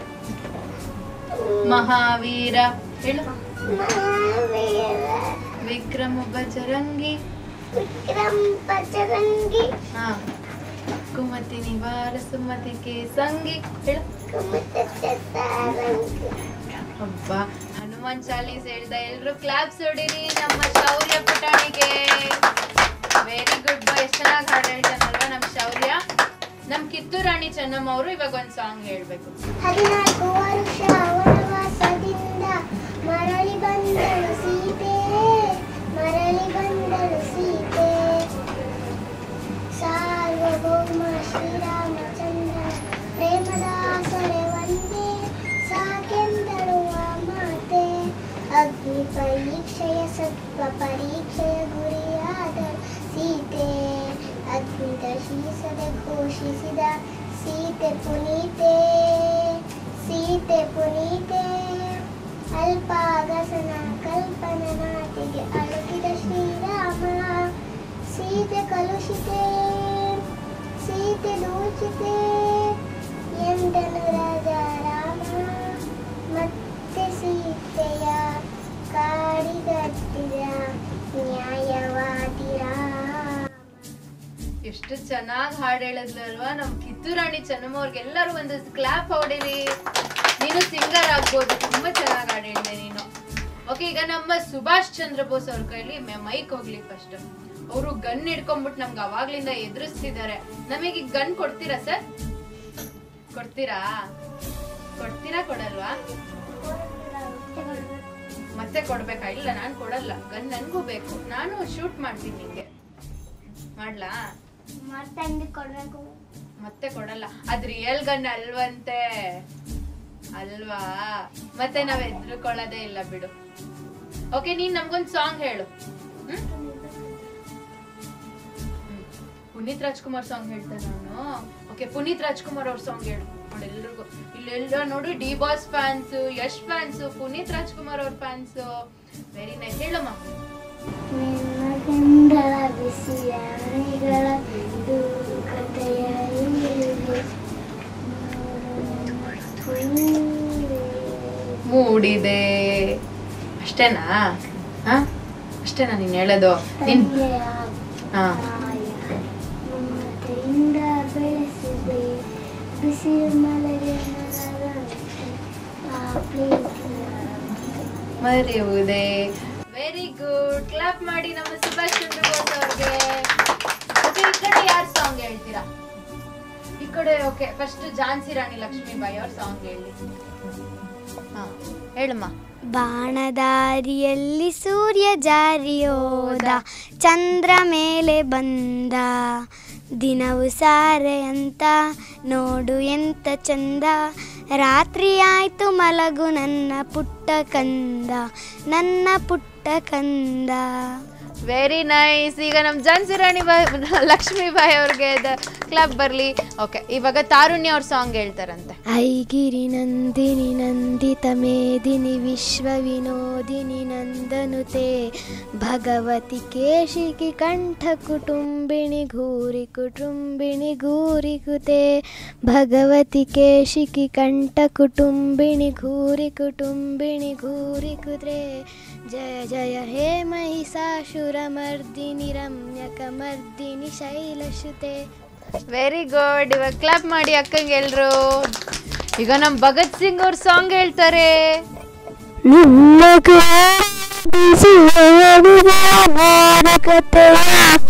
ಮಹಾವೀರ ಹೇಳು ಮಹಾವೀರ ವಿಕ್ರಮ ಬಜರಂಗಿ ವಿಕ್ರಮ್ ಬಜರಂಗಿ ಹಾ ಕುಮತಿ ನಿವಾರ ಸುಮತಿ ಕೆ ಸಂಗಿ ಹೇಳು ಕುಮುತ ಚತಾರಂಗಿ ಹಬ್ಬ ಹನುಮಾನ್ ಚಾಲೀಸ್ ಹೇಳ್ದ ಎಲ್ರು ಕ್ಲಾಪ್ಸ್ ಹೊಡಿರಿ ನಮ್ಮ ಶೌರ್ಯ ಪುಟಾಣಿಗೆ ವೆರಿ ಗುಡ್ ಬಾ ಎಷ್ಟು ಚೆನ್ನಾಗಿ ಹಾಡು ಹೇಳ್ತಾನಲ್ವಾ ನಮ್ಮ ಶೌರ್ಯ ನಮ್ ಕಿತ್ತೂರು ರಾಣಿ ಚೆನ್ನಮ್ಮ ಅವರು ಇವಾಗ ಒಂದ್ ಸಾಂಗ್ ಹೇಳ್ಬೇಕು ಹದಿನಾಲ್ಕು ವರ್ಷ ವನವಾಸದಿಂದ ಮರಳಿ ಬಂದಳು ಸೀತೆ ಮರಳಿ ಬಂದಳು ಸೀತೆ ಸಾರ್ವಭೌಮ ಶ್ರೀರಾಮಚಂದ್ರ ಪ್ರೇಮದಾಸರೆ ಒಂದೇ ಸಾಕೆಂದಳು ಆ ಮಾತೆ ಅಗ್ನಿ ಪರೀಕ್ಷೆಯ ಸತ್ವ ಪರೀಕ್ಷೆಯ ಗುರಿಯಾದ ಸೀತೆ ಅಗ್ನಿ ದರ್ಶಿಸದೆ ಘೋಷಿಸಿದ ಸೀತೆ ಪುನೀತೆ ಸೀತೆ ಪುನೀತೆ ಅಲ್ಪಾಗಸನ ಕಲ್ಪನ ನಾಟಿಗೆ ಅಳುಕಿದ ಶ್ರೀರಾಮ ಸೀತೆ ಕಲುಷಿತೆ ಸೀತೆ ದೂಷಿತೆ ಎಂದನು ರಾಜ ರಾಮ ಮತ್ತೆ ಸೀತೆಯ ಕಾಡಿಗಟ್ಟಿದ ನ್ಯಾಯವಾದಿ ರಾಮ ಎಷ್ಟು ಚೆನ್ನಾಗಿ ಹಾಡು ಹೇಳಿದ್ಲಲ್ವಾ ನಮ್ ಕಿತ್ತೂರು ರಾಣಿ ಚೆನ್ನಮ್ಮ ಅವ್ರಿಗೆಲ್ಲರೂ ಒಂದು ಕ್ಲಾಪ್ ಹೊಡಿರಿ ನೀನು ಸಿಂಗರ್ ಆಗ್ಬೋದು ತುಂಬಾ ಚೆನ್ನಾಗಿ ಹಾಡು ಹೇಳಿದೆ ನೀನು ಓಕೆ ಈಗ ನಮ್ಮ ಸುಭಾಷ್ ಚಂದ್ರ ಬೋಸ್ ಅವ್ರ ಕೈಲಿ ಮೈಕ್ ಹೋಗ್ಲಿ ಫಸ್ಟ್ ಅವರು ಗನ್ ಹಿಡ್ಕೊಂಡ್ಬಿಟ್ಟು ನಮ್ಗೆ ಅವಾಗ್ಲಿಂದ ಎದುರಿಸ್ತಿದ್ದಾರೆ ನಮಗೆ ಗನ್ ಕೊಡ್ತೀರಾ ಸರ್ ಕೊಡ್ತೀರಾ ಕೊಡ್ತೀರಾ ಕೊಡಲ್ವಾ ಮತ್ತೆ ಕೊಡ್ಬೇಕಾ ಇಲ್ಲ ನಾನು ಕೊಡಲ್ಲ ಗನ್ ನನ್ಗೂ ಬೇಕು ನಾನು ಶೂಟ್ ಮಾಡ್ತೀನಿ ನಿಂಗೆ ಮಾಡ್ಲಾ ಮತ್ತೆ ಹಂಗೆ ಕೊಡ್ಬೇಕು ಮತ್ತೆ ಕೊಡಲ್ಲ ಅದ್ ರಿಯಲ್ ಗನ್ ಅಲ್ವಂತೆ ಅಲ್ವಾ ಮತ್ತೆ ನಾವ್ ಹೆದ್ರುಕೊಳ್ಳೋದೇ ಇಲ್ಲ ಬಿಡು ಓಕೆ ನೀನ್ ನಮ್ಗೊಂದ್ ಸಾಂಗ್ ಹೇಳು ಹ್ಮ್? ಹ್ಮ್. ಪುನೀತ್ ರಾಜ್ಕುಮಾರ್ ಸಾಂಗ್ ಹೇಳ್ತೇನೆ ನಾನು ಓಕೆ ಪುನೀತ್ ರಾಜ್ಕುಮಾರ್ ಅವ್ರ ಸಾಂಗ್ ಹೇಳು ನೋಡಿ ಎಲ್ರಿಗೂ ಇಲ್ಲೆಲ್ಲ ನೋಡಿ D boss fans Yash fans Puneeth Rajkumar ಅವ್ರ ಫ್ಯಾನ್ಸ್ ವೆರಿ ನೈಸ್ ಹೇಳಮ್ಮ ನಿನ್ನ ಗಂಗಳ ಬಿಸಿಯ ಹನಿಗಳ ದೂರು ಕಥೆಯ ಇಲ್ಲಿದೆ. ಮೂಡಿದೆ ಅಷ್ಟೇನಾ ಹಾ ಅಷ್ಟೇನಾ ನೀನ್ ಹೇಳೋದು ನೀನ್ ತಂದೆಯ ಹಾ ತಾಯ ಮಮತೆಯಿಂದ ಬೆಳೆಸಿದೆ ಬಿಸಿಲು ಮಳೆಗೆ ನರಳಂತೆ ಆ ಪ್ರೀತಿಯ ಮರೆಯುವುದೇ ವೆರಿ ಗುಡ್ ಕ್ಲಾಪ್ ಮಾಡಿ ನಮ್ಮ ಸುಭಾಷ್ ಚಂದ್ರ ಬೋಸ್ ಅವ್ರಿಗೆ ಓಕೆ ಈ ಕಡೆ ಯಾರ್ ಸಾಂಗ್ ಹೇಳ್ತೀರಾ ಈ ಕಡೆ ಓಕೆ ಫಸ್ಟ್ ಝಾನ್ಸಿ ರಾಣಿ ಲಕ್ಷ್ಮೀಬಾಯಿ ಅವ್ರ ಸಾಂಗ್ ಹೇಳಿ ಹಾ ಹೇಳಮ್ಮ ಬಾಣದಾರಿಯಲ್ಲಿ ಸೂರ್ಯ ಜಾರಿಯೋದ ಚಂದ್ರ ಮೇಲೆ ಬಂದ ದಿನವು ಸಾರೆ ಅಂತ ನೋಡು ಎಂತ ಚಂದ ರಾತ್ರಿ ಆಯ್ತು ಮಲಗು ನನ್ನ ಪುಟ್ಟ ಕಂದ ನನ್ನ ಪುಟ್ಟ ಕಂದ ವೆರಿ ನೈಸ್ ಈಗ ನಮ್ಮ ಝಾನ್ಸಿ ರಾಣಿ ಬಾಯಿ ಲಕ್ಷ್ಮೀಬಾಯಿ ಅವ್ರಿಗೆ ಕ್ಲಬ್ ಬರ್ಲಿ ಓಕೆ ಇವಾಗ ತಾರುಣ್ಯ ಅವ್ರ ಸಾಂಗ್ ಹೇಳ್ತಾರಂತೆ ಐಗಿರಿ ನಂದಿನಿ ನಂದಿತ ಮೇದಿನಿ ವಿಶ್ವ ವಿನೋದಿನಿ ನಂದನುತೆ ಭಗವತಿ ಕೇಶಿಕಿ ಕಂಠ ಕುಟುಂಬಿಣಿ ಘೂರಿ ಕುಟುಂಬಿಣಿ ಘೂರಿ ಕುತೆ ಭಗವತಿ ಕೇಶಿಕಿ ಕಂಠ ಕುಟುಂಬಿಣಿ ಘೂರಿ ಕುಟುಂಬಿಣಿ ಘೂರಿ ಕುದ್ರೆ ಜಯ ಜಯ ಹೇ ಮಹಿಷಾಸುರಮರ್ದಿನಿ ರಮ್ಯಕಮರ್ದಿನಿ ಶೈಲಶುತೆ ವೆರಿ ಗುಡ್ ಇವಾಗ ಕ್ಲಾಪ್ ಮಾಡಿ ಅಕ್ಕಂಗೆ ಎಲ್ರು ಈಗ ನಮ್ ಭಗತ್ ಸಿಂಗ್ ಅವ್ರ ಸಾಂಗ್ ಹೇಳ್ತಾರೆ ನಿನ್ನ ಕಥೆಯ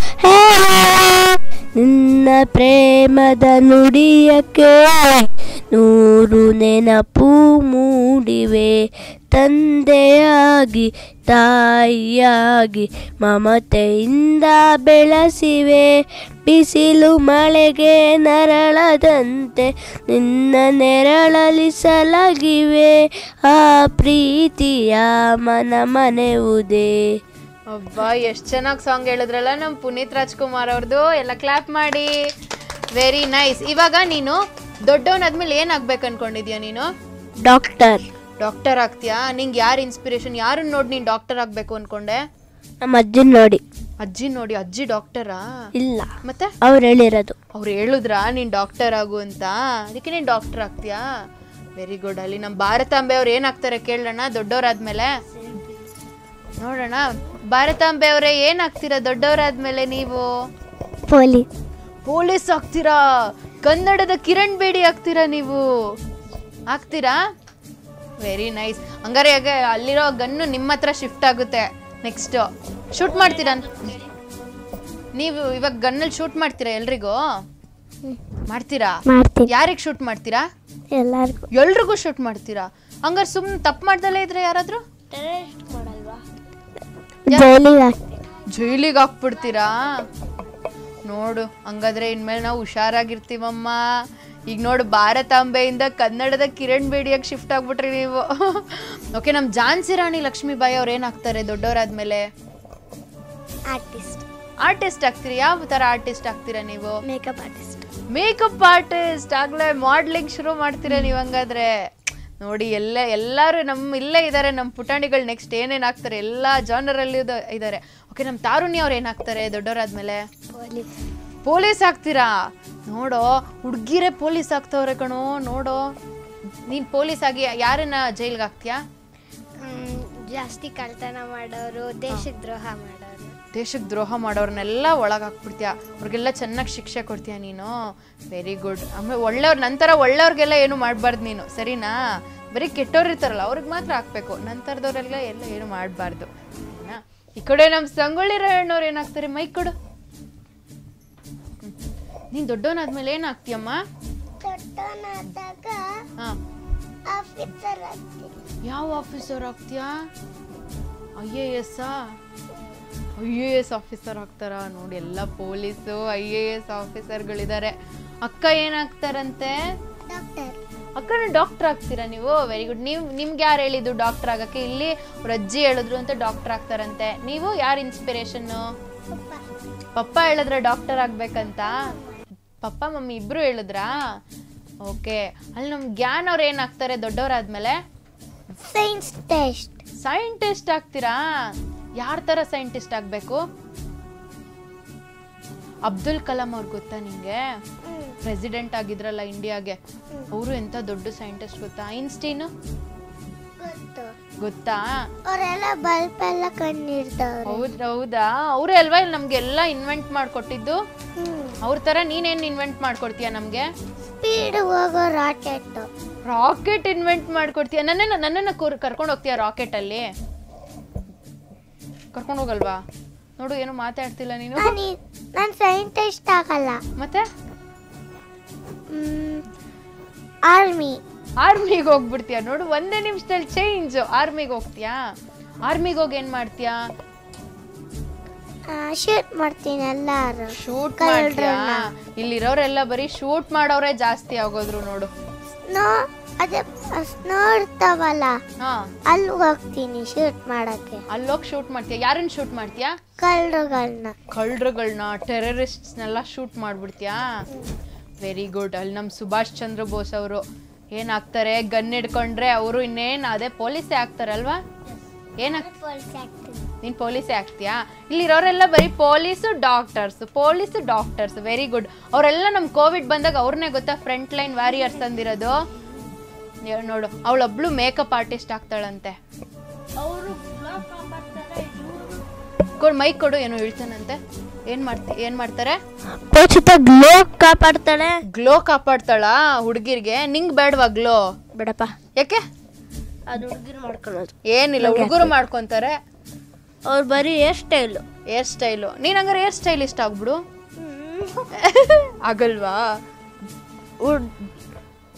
ನಿನ್ನ ಪ್ರೇಮದ ನುಡಿಯ ಕೇಳಿ ನೂರು ನೆನಪು ಮೂಡಿವೆ ತಂದೆಯಾಗಿ ತಾಯಿಯಾಗಿ ಮಮತೆಯಿಂದ ಬೆಳೆಸಿವೆ ಬಿಸಿಲು ಮಳೆಗೆ ನರಳದಂತೆ ನಿನ್ನ ನೆರಳಲಿ ಸಲಗಿವೆ ಆ ಪ್ರೀತಿಯ ಮನ ಮನೆಯುವುದೇ ಅಬ್ಬಾ ಎಷ್ಟು ಚೆನ್ನಾಗಿ ಸಾಂಗ್ ಹೇಳಿದ್ರಲ್ಲ ನಮ್ಮ ಪುನೀತ್ ರಾಜ್ಕುಮಾರ್ ಅವ್ರದ್ದು ಎಲ್ಲ ಕ್ಲಾಪ್ ಮಾಡಿ ವೆರಿ ನೈಸ್ ಇವಾಗ ನೀನು ದೊಡ್ಡವನಾದ್ಮೇಲೆ ಏನಾಗ್ಬೇಕು ಅನ್ಕೊಂಡಿದ್ಯಾ ನೀನು ಡಾಕ್ಟರ್ ಡಾಕ್ಟರ್ ಆಗ್ತೀಯಾ ನಿಂಗೆ ಯಾರು ಇನ್ಸ್ಪಿರೇಷನ್ ಯಾರನ್ನ ನೋಡಿ ನೀನು ಡಾಕ್ಟರ್ ಆಗಬೇಕು ಅನ್ಕೊಂಡೆ ನಮ್ಮ ಅಜ್ಜನ್ ನೋಡಿ ಅಜ್ಜಿ ನೋಡಿ ಅಜ್ಜಿ ಡಾಕ್ಟರಾ ಇಲ್ಲ ಮತ್ತೆ ಅವ್ರು ಹೇಳಿರೋದು ಅವ್ರು ಹೇಳಿದ್ರಾ ನೀನು ಡಾಕ್ಟರ್ ಆಗು ಅಂತ ಅದಕ್ಕೆ ನೀನು ಡಾಕ್ಟರ್ ಆಗ್ತೀಯಾ ವೆರಿ ಗುಡ್ ಅಲ್ಲಿ ನಮ್ಮ ಭಾರತಾಂಬೆ ಅವ್ರು ಏನಾಗ್ತಾರೆ ಕೇಳೋಣ ದೊಡ್ಡವರಾದ್ಮೇಲೆ ನೋಡೋಣ ಭಾರತಾಂಬೆ ಅವರೇ ಏನಾಗ್ತೀರಾ ದೊಡ್ಡವರಾದ್ಮೇಲೆ ನೀವು ಪೊಲೀಸ್ ಪೊಲೀಸ್ ಆಗ್ತೀರಾ ಕನ್ನಡದ ಕಿರಣ್ ಬೇಡಿ ಆಗ್ತೀರಾ ನೀವು ಆಗ್ತೀರಾ ವೆರಿ ನೈಸ್ ಹಂಗಾರೆ ಈಗ ಅಲ್ಲಿರೋ ಗನ್ನು ನಿಮ್ಮ ಹತ್ರ ಶಿಫ್ಟ್ ಆಗುತ್ತೆ ನೆಕ್ಸ್ಟ್ ಶೂಟ್ ಮಾಡ್ತೀರಾ ನೀವು ಇವಾಗ ಗನ್ನಲ್ಲಿ ಶೂಟ್ ಮಾಡ್ತೀರಾ ಎಲ್ರಿಗೂ ಮಾಡ್ತೀರಾ ಮಾಡ್ತೀನಿ ಯಾರಿಗೆ ಶೂಟ್ ಮಾಡ್ತೀರಾ ಎಲ್ಲರಿಗೂ ಎಲ್ರಿಗೂ ಶೂಟ್ ಮಾಡ್ತೀರಾ ಹಂಗಾರೆ ಸುಮ್ಮನೆ ತಪ್ಪು ಮಾಡ್ದಲೇ ಇದ್ರೆ ಯಾರಾದರೂ ಜೈಲಿಗೆ ಹಾಕ್ತೀನಿ ಜೈಲಿಗೆ ಹಾಕ್ಬಿಡ್ತೀರಾ ನೋಡು ಹಂಗಾದ್ರೆ ಇನ್ಮೇಲೆ ನಾವು ಹುಷಾರಾಗಿರ್ತೀವಮ್ಮ ಈಗ ನೋಡು ಭಾರತಾಂಬೆಯಿಂದ ಕನ್ನಡದ ಕಿರಣ್ ಬೇಡಿಯಾಗಿ ಶಿಫ್ಟ್ ಆಗ್ಬಿಟ್ರಿ ನೀವು ಓಕೆ ನಮ್ಮ ಝಾನ್ಸಿ ರಾಣಿ ಲಕ್ಷ್ಮೀಬಾಯಿ ಅವ್ರು ಏನಾಗ್ತಾರೆ ದೊಡ್ಡವರಾದ್ಮೇಲೆ ಆರ್ಟಿಸ್ಟ್ ಆರ್ಟಿಸ್ಟ್ ಆಗ್ತೀರಿ ಯಾವ ಥರ ಆರ್ಟಿಸ್ಟ್ ಆಗ್ತೀರಾ ನೀವು ಮೇಕಪ್ ಆರ್ಟಿಸ್ಟ್ ಮೇಕಪ್ ಆರ್ಟಿಸ್ಟ್ ಆಗ್ಲೇ ಮಾಡ್ಲಿಂಗ್ ಶುರು ಮಾಡ್ತೀರಾ ನೀವು ಹಂಗಾದ್ರೆ ನೋಡಿ ಎಲ್ಲ ಎಲ್ಲರೂ ನಮ್ಮ ಇಲ್ಲೇ ಇದ್ದಾರೆ ನಮ್ಮ ಪುಟಾಣಿಗಳು ನೆಕ್ಸ್ಟ್ ಏನೇನು ಆಗ್ತಾರೆ ಎಲ್ಲ ಜಾನರಲ್ಲಿ ಇದ್ದಾರೆ ಓಕೆ ನಮ್ಮ ತಾರುಣ್ಯ ಅವ್ರು ಏನಾಗ್ತಾರೆ ದೊಡ್ಡವರಾದ್ಮೇಲೆ ಪೊಲೀಸ್ ಪೊಲೀಸ್ ಆಗ್ತೀರಾ ನೋಡೋ ಹುಡ್ಗಿರೇ ಪೊಲೀಸ್ ಆಗ್ತವ್ರೆ ಕಣೋ ನೋಡೋ ನೀನು ಪೊಲೀಸ್ ಆಗಿ ಯಾರನ್ನ ಜೈಲ್ಗೆ ಹಾಕ್ತೀಯಾ ಜಾಸ್ತಿ ಕಳ್ತನ ಮಾಡೋರು ದೇಶಕ್ಕೆ ದ್ರೋಹ ಮಾಡೋರು ದೇಶಕ್ಕೆ ದ್ರೋಹ ಮಾಡೋರ್ನೆಲ್ಲ ಒಳಗೆ ಹಾಕ್ಬಿಡ್ತೀಯ ಅವ್ರಿಗೆಲ್ಲ ಚೆನ್ನಾಗಿ ಶಿಕ್ಷೆ ಕೊಡ್ತೀಯ ನೀನು ವೆರಿ ಗುಡ್ ಆಮೇಲೆ ಒಳ್ಳೆಯವ್ರ ನಂತರ ಒಳ್ಳೆಯವ್ರಿಗೆಲ್ಲ ಏನು ಮಾಡಬಾರ್ದು ನೀನು ಸರಿನಾ ಬರೀ ಕೆಟ್ಟವ್ರು ಇರ್ತಾರಲ್ಲ ಅವ್ರಿಗೆ ಮಾತ್ರ ಹಾಕ್ಬೇಕು ನಂತರದವ್ರೆಲ್ಲ ಎಲ್ಲ ಏನು ಮಾಡಬಾರ್ದು ಸರಿನಾ ಈ ಕಡೆ ನಮ್ಮ ಸಂಗೊಳ್ಳಿ ರಾಯಣ್ಣವ್ರು ಏನಾಗ್ತಾರೆ ಮೈ ಕೊಡು ನೀನು ದೊಡ್ಡವನಾದ್ಮೇಲೆ ಏನಾಗ್ತೀಯಮ್ಮ ದೊಡ್ಡವನಾದಾಗ ಹಾಂ ಆಫೀಸರ್ ಆಗ್ತೀನಿ ಯಾವ ಆಫೀಸರ್ ಆಗ್ತೀಯಾ I A S I A S officer ಆಗ್ತಾರಾ ನೋಡಿ ಎಲ್ಲ ಪೊಲೀಸು ಐ ಎ ಎಸ್ ಆಫೀಸರ್ಗಳಿದ್ದಾರೆ ಅಕ್ಕ ಏನಾಗ್ತಾರಂತೆ ಡಾಕ್ಟರ್ ಅಕ್ಕನ ಡಾಕ್ಟರ್ ಆಗ್ತೀರಾ ನೀವು ವೆರಿ ಗುಡ್ ನೀವು ನಿಮ್ಗೆ ಯಾರು ಹೇಳಿದ್ದು ಡಾಕ್ಟರ್ ಆಗಕ್ಕೆ ಇಲ್ಲಿ ಅವ್ರ ಅಜ್ಜಿ ಹೇಳಿದ್ರು ಅಂತ ಡಾಕ್ಟರ್ ಆಗ್ತಾರಂತೆ ನೀವು ಯಾರು ಇನ್ಸ್ಪಿರೇಷನ್ನು ಪಪ್ಪ ಹೇಳಿದ್ರೆ ಡಾಕ್ಟರ್ ಆಗ್ಬೇಕಂತ ಪಪ್ಪ ಮಮ್ಮಿ ಇಬ್ರು ಹೇಳಿದ್ರಾ ಓಕೆ ಅಲ್ಲಿ ನಮ್ಮ ಜ್ಞಾನ್ ಅವ್ರು ಏನಾಗ್ತಾರೆ ದೊಡ್ಡವರಾದ್ಮೇಲೆ ಸೈನ್ಸ್ ಟೆಸ್ಟ್ ಸೈಂಟಿಸ್ಟ್ ಆಗ್ತೀರಾ ಯಾರ ಥರ ಸೈಂಟಿಸ್ಟ್ ಆಗಬೇಕು ಅಬ್ದುಲ್ ಕಲಾಂ ಅವ್ರು ಗೊತ್ತಾ ನಿಂಗೆ ಪ್ರೆಸಿಡೆಂಟ್ ಆಗಿದ್ರಲ್ಲ ಇಂಡಿಯಾಗೆ ಅವರು ಎಂಥ ದೊಡ್ಡ ಸೈಂಟಿಸ್ಟ್ ಗೊತ್ತಾ ಐನ್ಸ್ಟೀನು ಗೊತ್ತು ಗೊತ್ತಾ ಅವರೆಲ್ಲ ಬಲ್ಪ್ ಎಲ್ಲ ಕಂಡಿಡ್ದವ್ರು ಹೌದ್ ಹೌದಾ ಅವರೇ ಅಲ್ವಾ ಇಲ್ಲಿ ನಮ್ಗೆಲ್ಲ ಇನ್ವೆಂಟ್ ಮಾಡ್ಕೊಟ್ಟಿದ್ದು ಅವ್ರ ಥರ ನೀನೇನು ಇನ್ವೆಂಟ್ ಮಾಡ್ಕೊಡ್ತೀಯ ನಮಗೆ ಸ್ಪೀಡ್ ಹೋಗೋ ರಾಕೆಟ್ ರಾಕೆಟ್ ಇನ್ವೆಂಟ್ ಮಾಡ್ಕೊಡ್ತೀಯ ನನ್ನನ್ನು ನನ್ನನ್ನು ಕರ್ಕೊಂಡು ಹೋಗ್ತೀಯ ರಾಕೆಟಲ್ಲಿ ಕರ್ಕೊಂಡು ಹೋಗಲ್ವಾ ನೋಡು ಏನು ಮಾತಾಡ್ತಿಲ್ಲ ನೀನು ನಾನು ನಾನು ಸೈಂಟಿಸ್ಟ್ ಆಗಲ್ಲ ಮತ್ತೆ ಆರ್ಮಿ ಆರ್ಮಿಗೆ ಹೋಗ್ಬಿಡ್ತೀಯ ನೋಡು ಒಂದೇ ನಿಮಿಷದಲ್ಲಿ ಚೇಂಜ್ ಆರ್ಮಿಗೆ ಹೋಗ್ತೀಯಾ ಆರ್ಮಿಗೆ ಹೋಗಿ ಏನ್ ಮಾಡ್ತೀಯಾ ಶೂಟ್ ಮಾಡ್ತೀನಿ ಎಲ್ಲಾರು ಶೂಟ್ ಮಾಡ್ತೀಯಾ ಇಲ್ಲಿರೋರೆಲ್ಲ ಬರೀ ಶೂಟ್ ಮಾಡೋರೇ ಜಾಸ್ತಿ ಆಗೋದ್ರು ನೋಡು ಸ್ನೋ ಅದೇ ಸ್ನೋ ಇರ್ತಾವಲ್ಲ ಹಾ ಅಲ್ಲಿ ಹೋಗ್ತೀನಿ ಶೂಟ್ ಮಾಡಕ್ಕೆ ಅಲ್ಲೋಗಿ ಶೂಟ್ ಮಾಡ್ತೀಯ ಯಾರನ್ನ ಶೂಟ್ ಮಾಡ್ತೀಯಾ ಕಳ್ಳರುಗಳನ್ನ ಕಳ್ಳರುಗಳನ್ನ ಟೆರರಿಸ್ಟ್ಸ್ನೆಲ್ಲ ಶೂಟ್ ಮಾಡ್ಬಿಡ್ತೀಯಾ ವೆರಿ ಗುಡ್ ಅಲ್ಲಿ ನಮ್ಮ ಸುಭಾಷ್ ಚಂದ್ರ ಬೋಸ್ ಅವರು ಏನಾಗ್ತಾರೆ ಗನ್ ಹಿಡ್ಕೊಂಡ್ರೆ ಅವರು ಇನ್ನೇನು ಅದೇ ಪೊಲೀಸೇ ಆಗ್ತಾರಲ್ವಾ ಏನಾಗ್ ನೀನು ಪೊಲೀಸೇ ಆಗ್ತೀಯಾ ಇಲ್ಲಿರೋರೆಲ್ಲ ಬರೀ police doctors police doctors very good ಅವರೆಲ್ಲ ನಮ್ಮ ಕೋವಿಡ್ ಬಂದಾಗ ಅವ್ರನ್ನೇ ಗೊತ್ತಾ ಫ್ರಂಟ್ ಲೈನ್ ವಾರಿಯರ್ಸ್ ಅಂದಿರೋದು ಏ, ನೋಡು ಅವಳೊಬ್ಳು ಮೇಕಪ್ ಆರ್ಟಿಸ್ಟ್ ಆಗ್ತಾಳಂತೆ ಕೊಡು ಮೈಕ್ ಕೊಡು ಏನೋ ಹೇಳ್ತಾನಂತೆ ಏನ್ ಮಾಡ್ತಿ ಏನ್ ಮಾಡ್ತಾರೆ ಉಚಿತ ಗ್ಲೋ ಕಾಪಾಡ್ತಾಳೆ ಗ್ಲೋ ಕಾಪಾಡ್ತಾಳ ಹುಡುಗಿರ್ಗೆ ನಿಂಗ್ ಬೇಡವಾ ಗ್ಲೋ ಬಿಡಪ್ಪ ಯಾಕೆ ಅದು ಹುಡುಗಿರು ಮಾಡ್ಕೊಳ್ಳೋದು ಏನಿಲ್ಲ ಹುಡುಗರು ಮಾಡ್ಕೊಂತಾರೆ ಅವ್ರು ಬರೀ ಹೇರ್ ಸ್ಟೈಲು ಹೇರ್ ಸ್ಟೈಲು ನೀನ್ ಹಂಗಾರೆ ಹೇರ್ ಸ್ಟೈಲ್ ಇಷ್ಟ ಆಗ್ಬಿಡು ಆಗಲ್ವಾ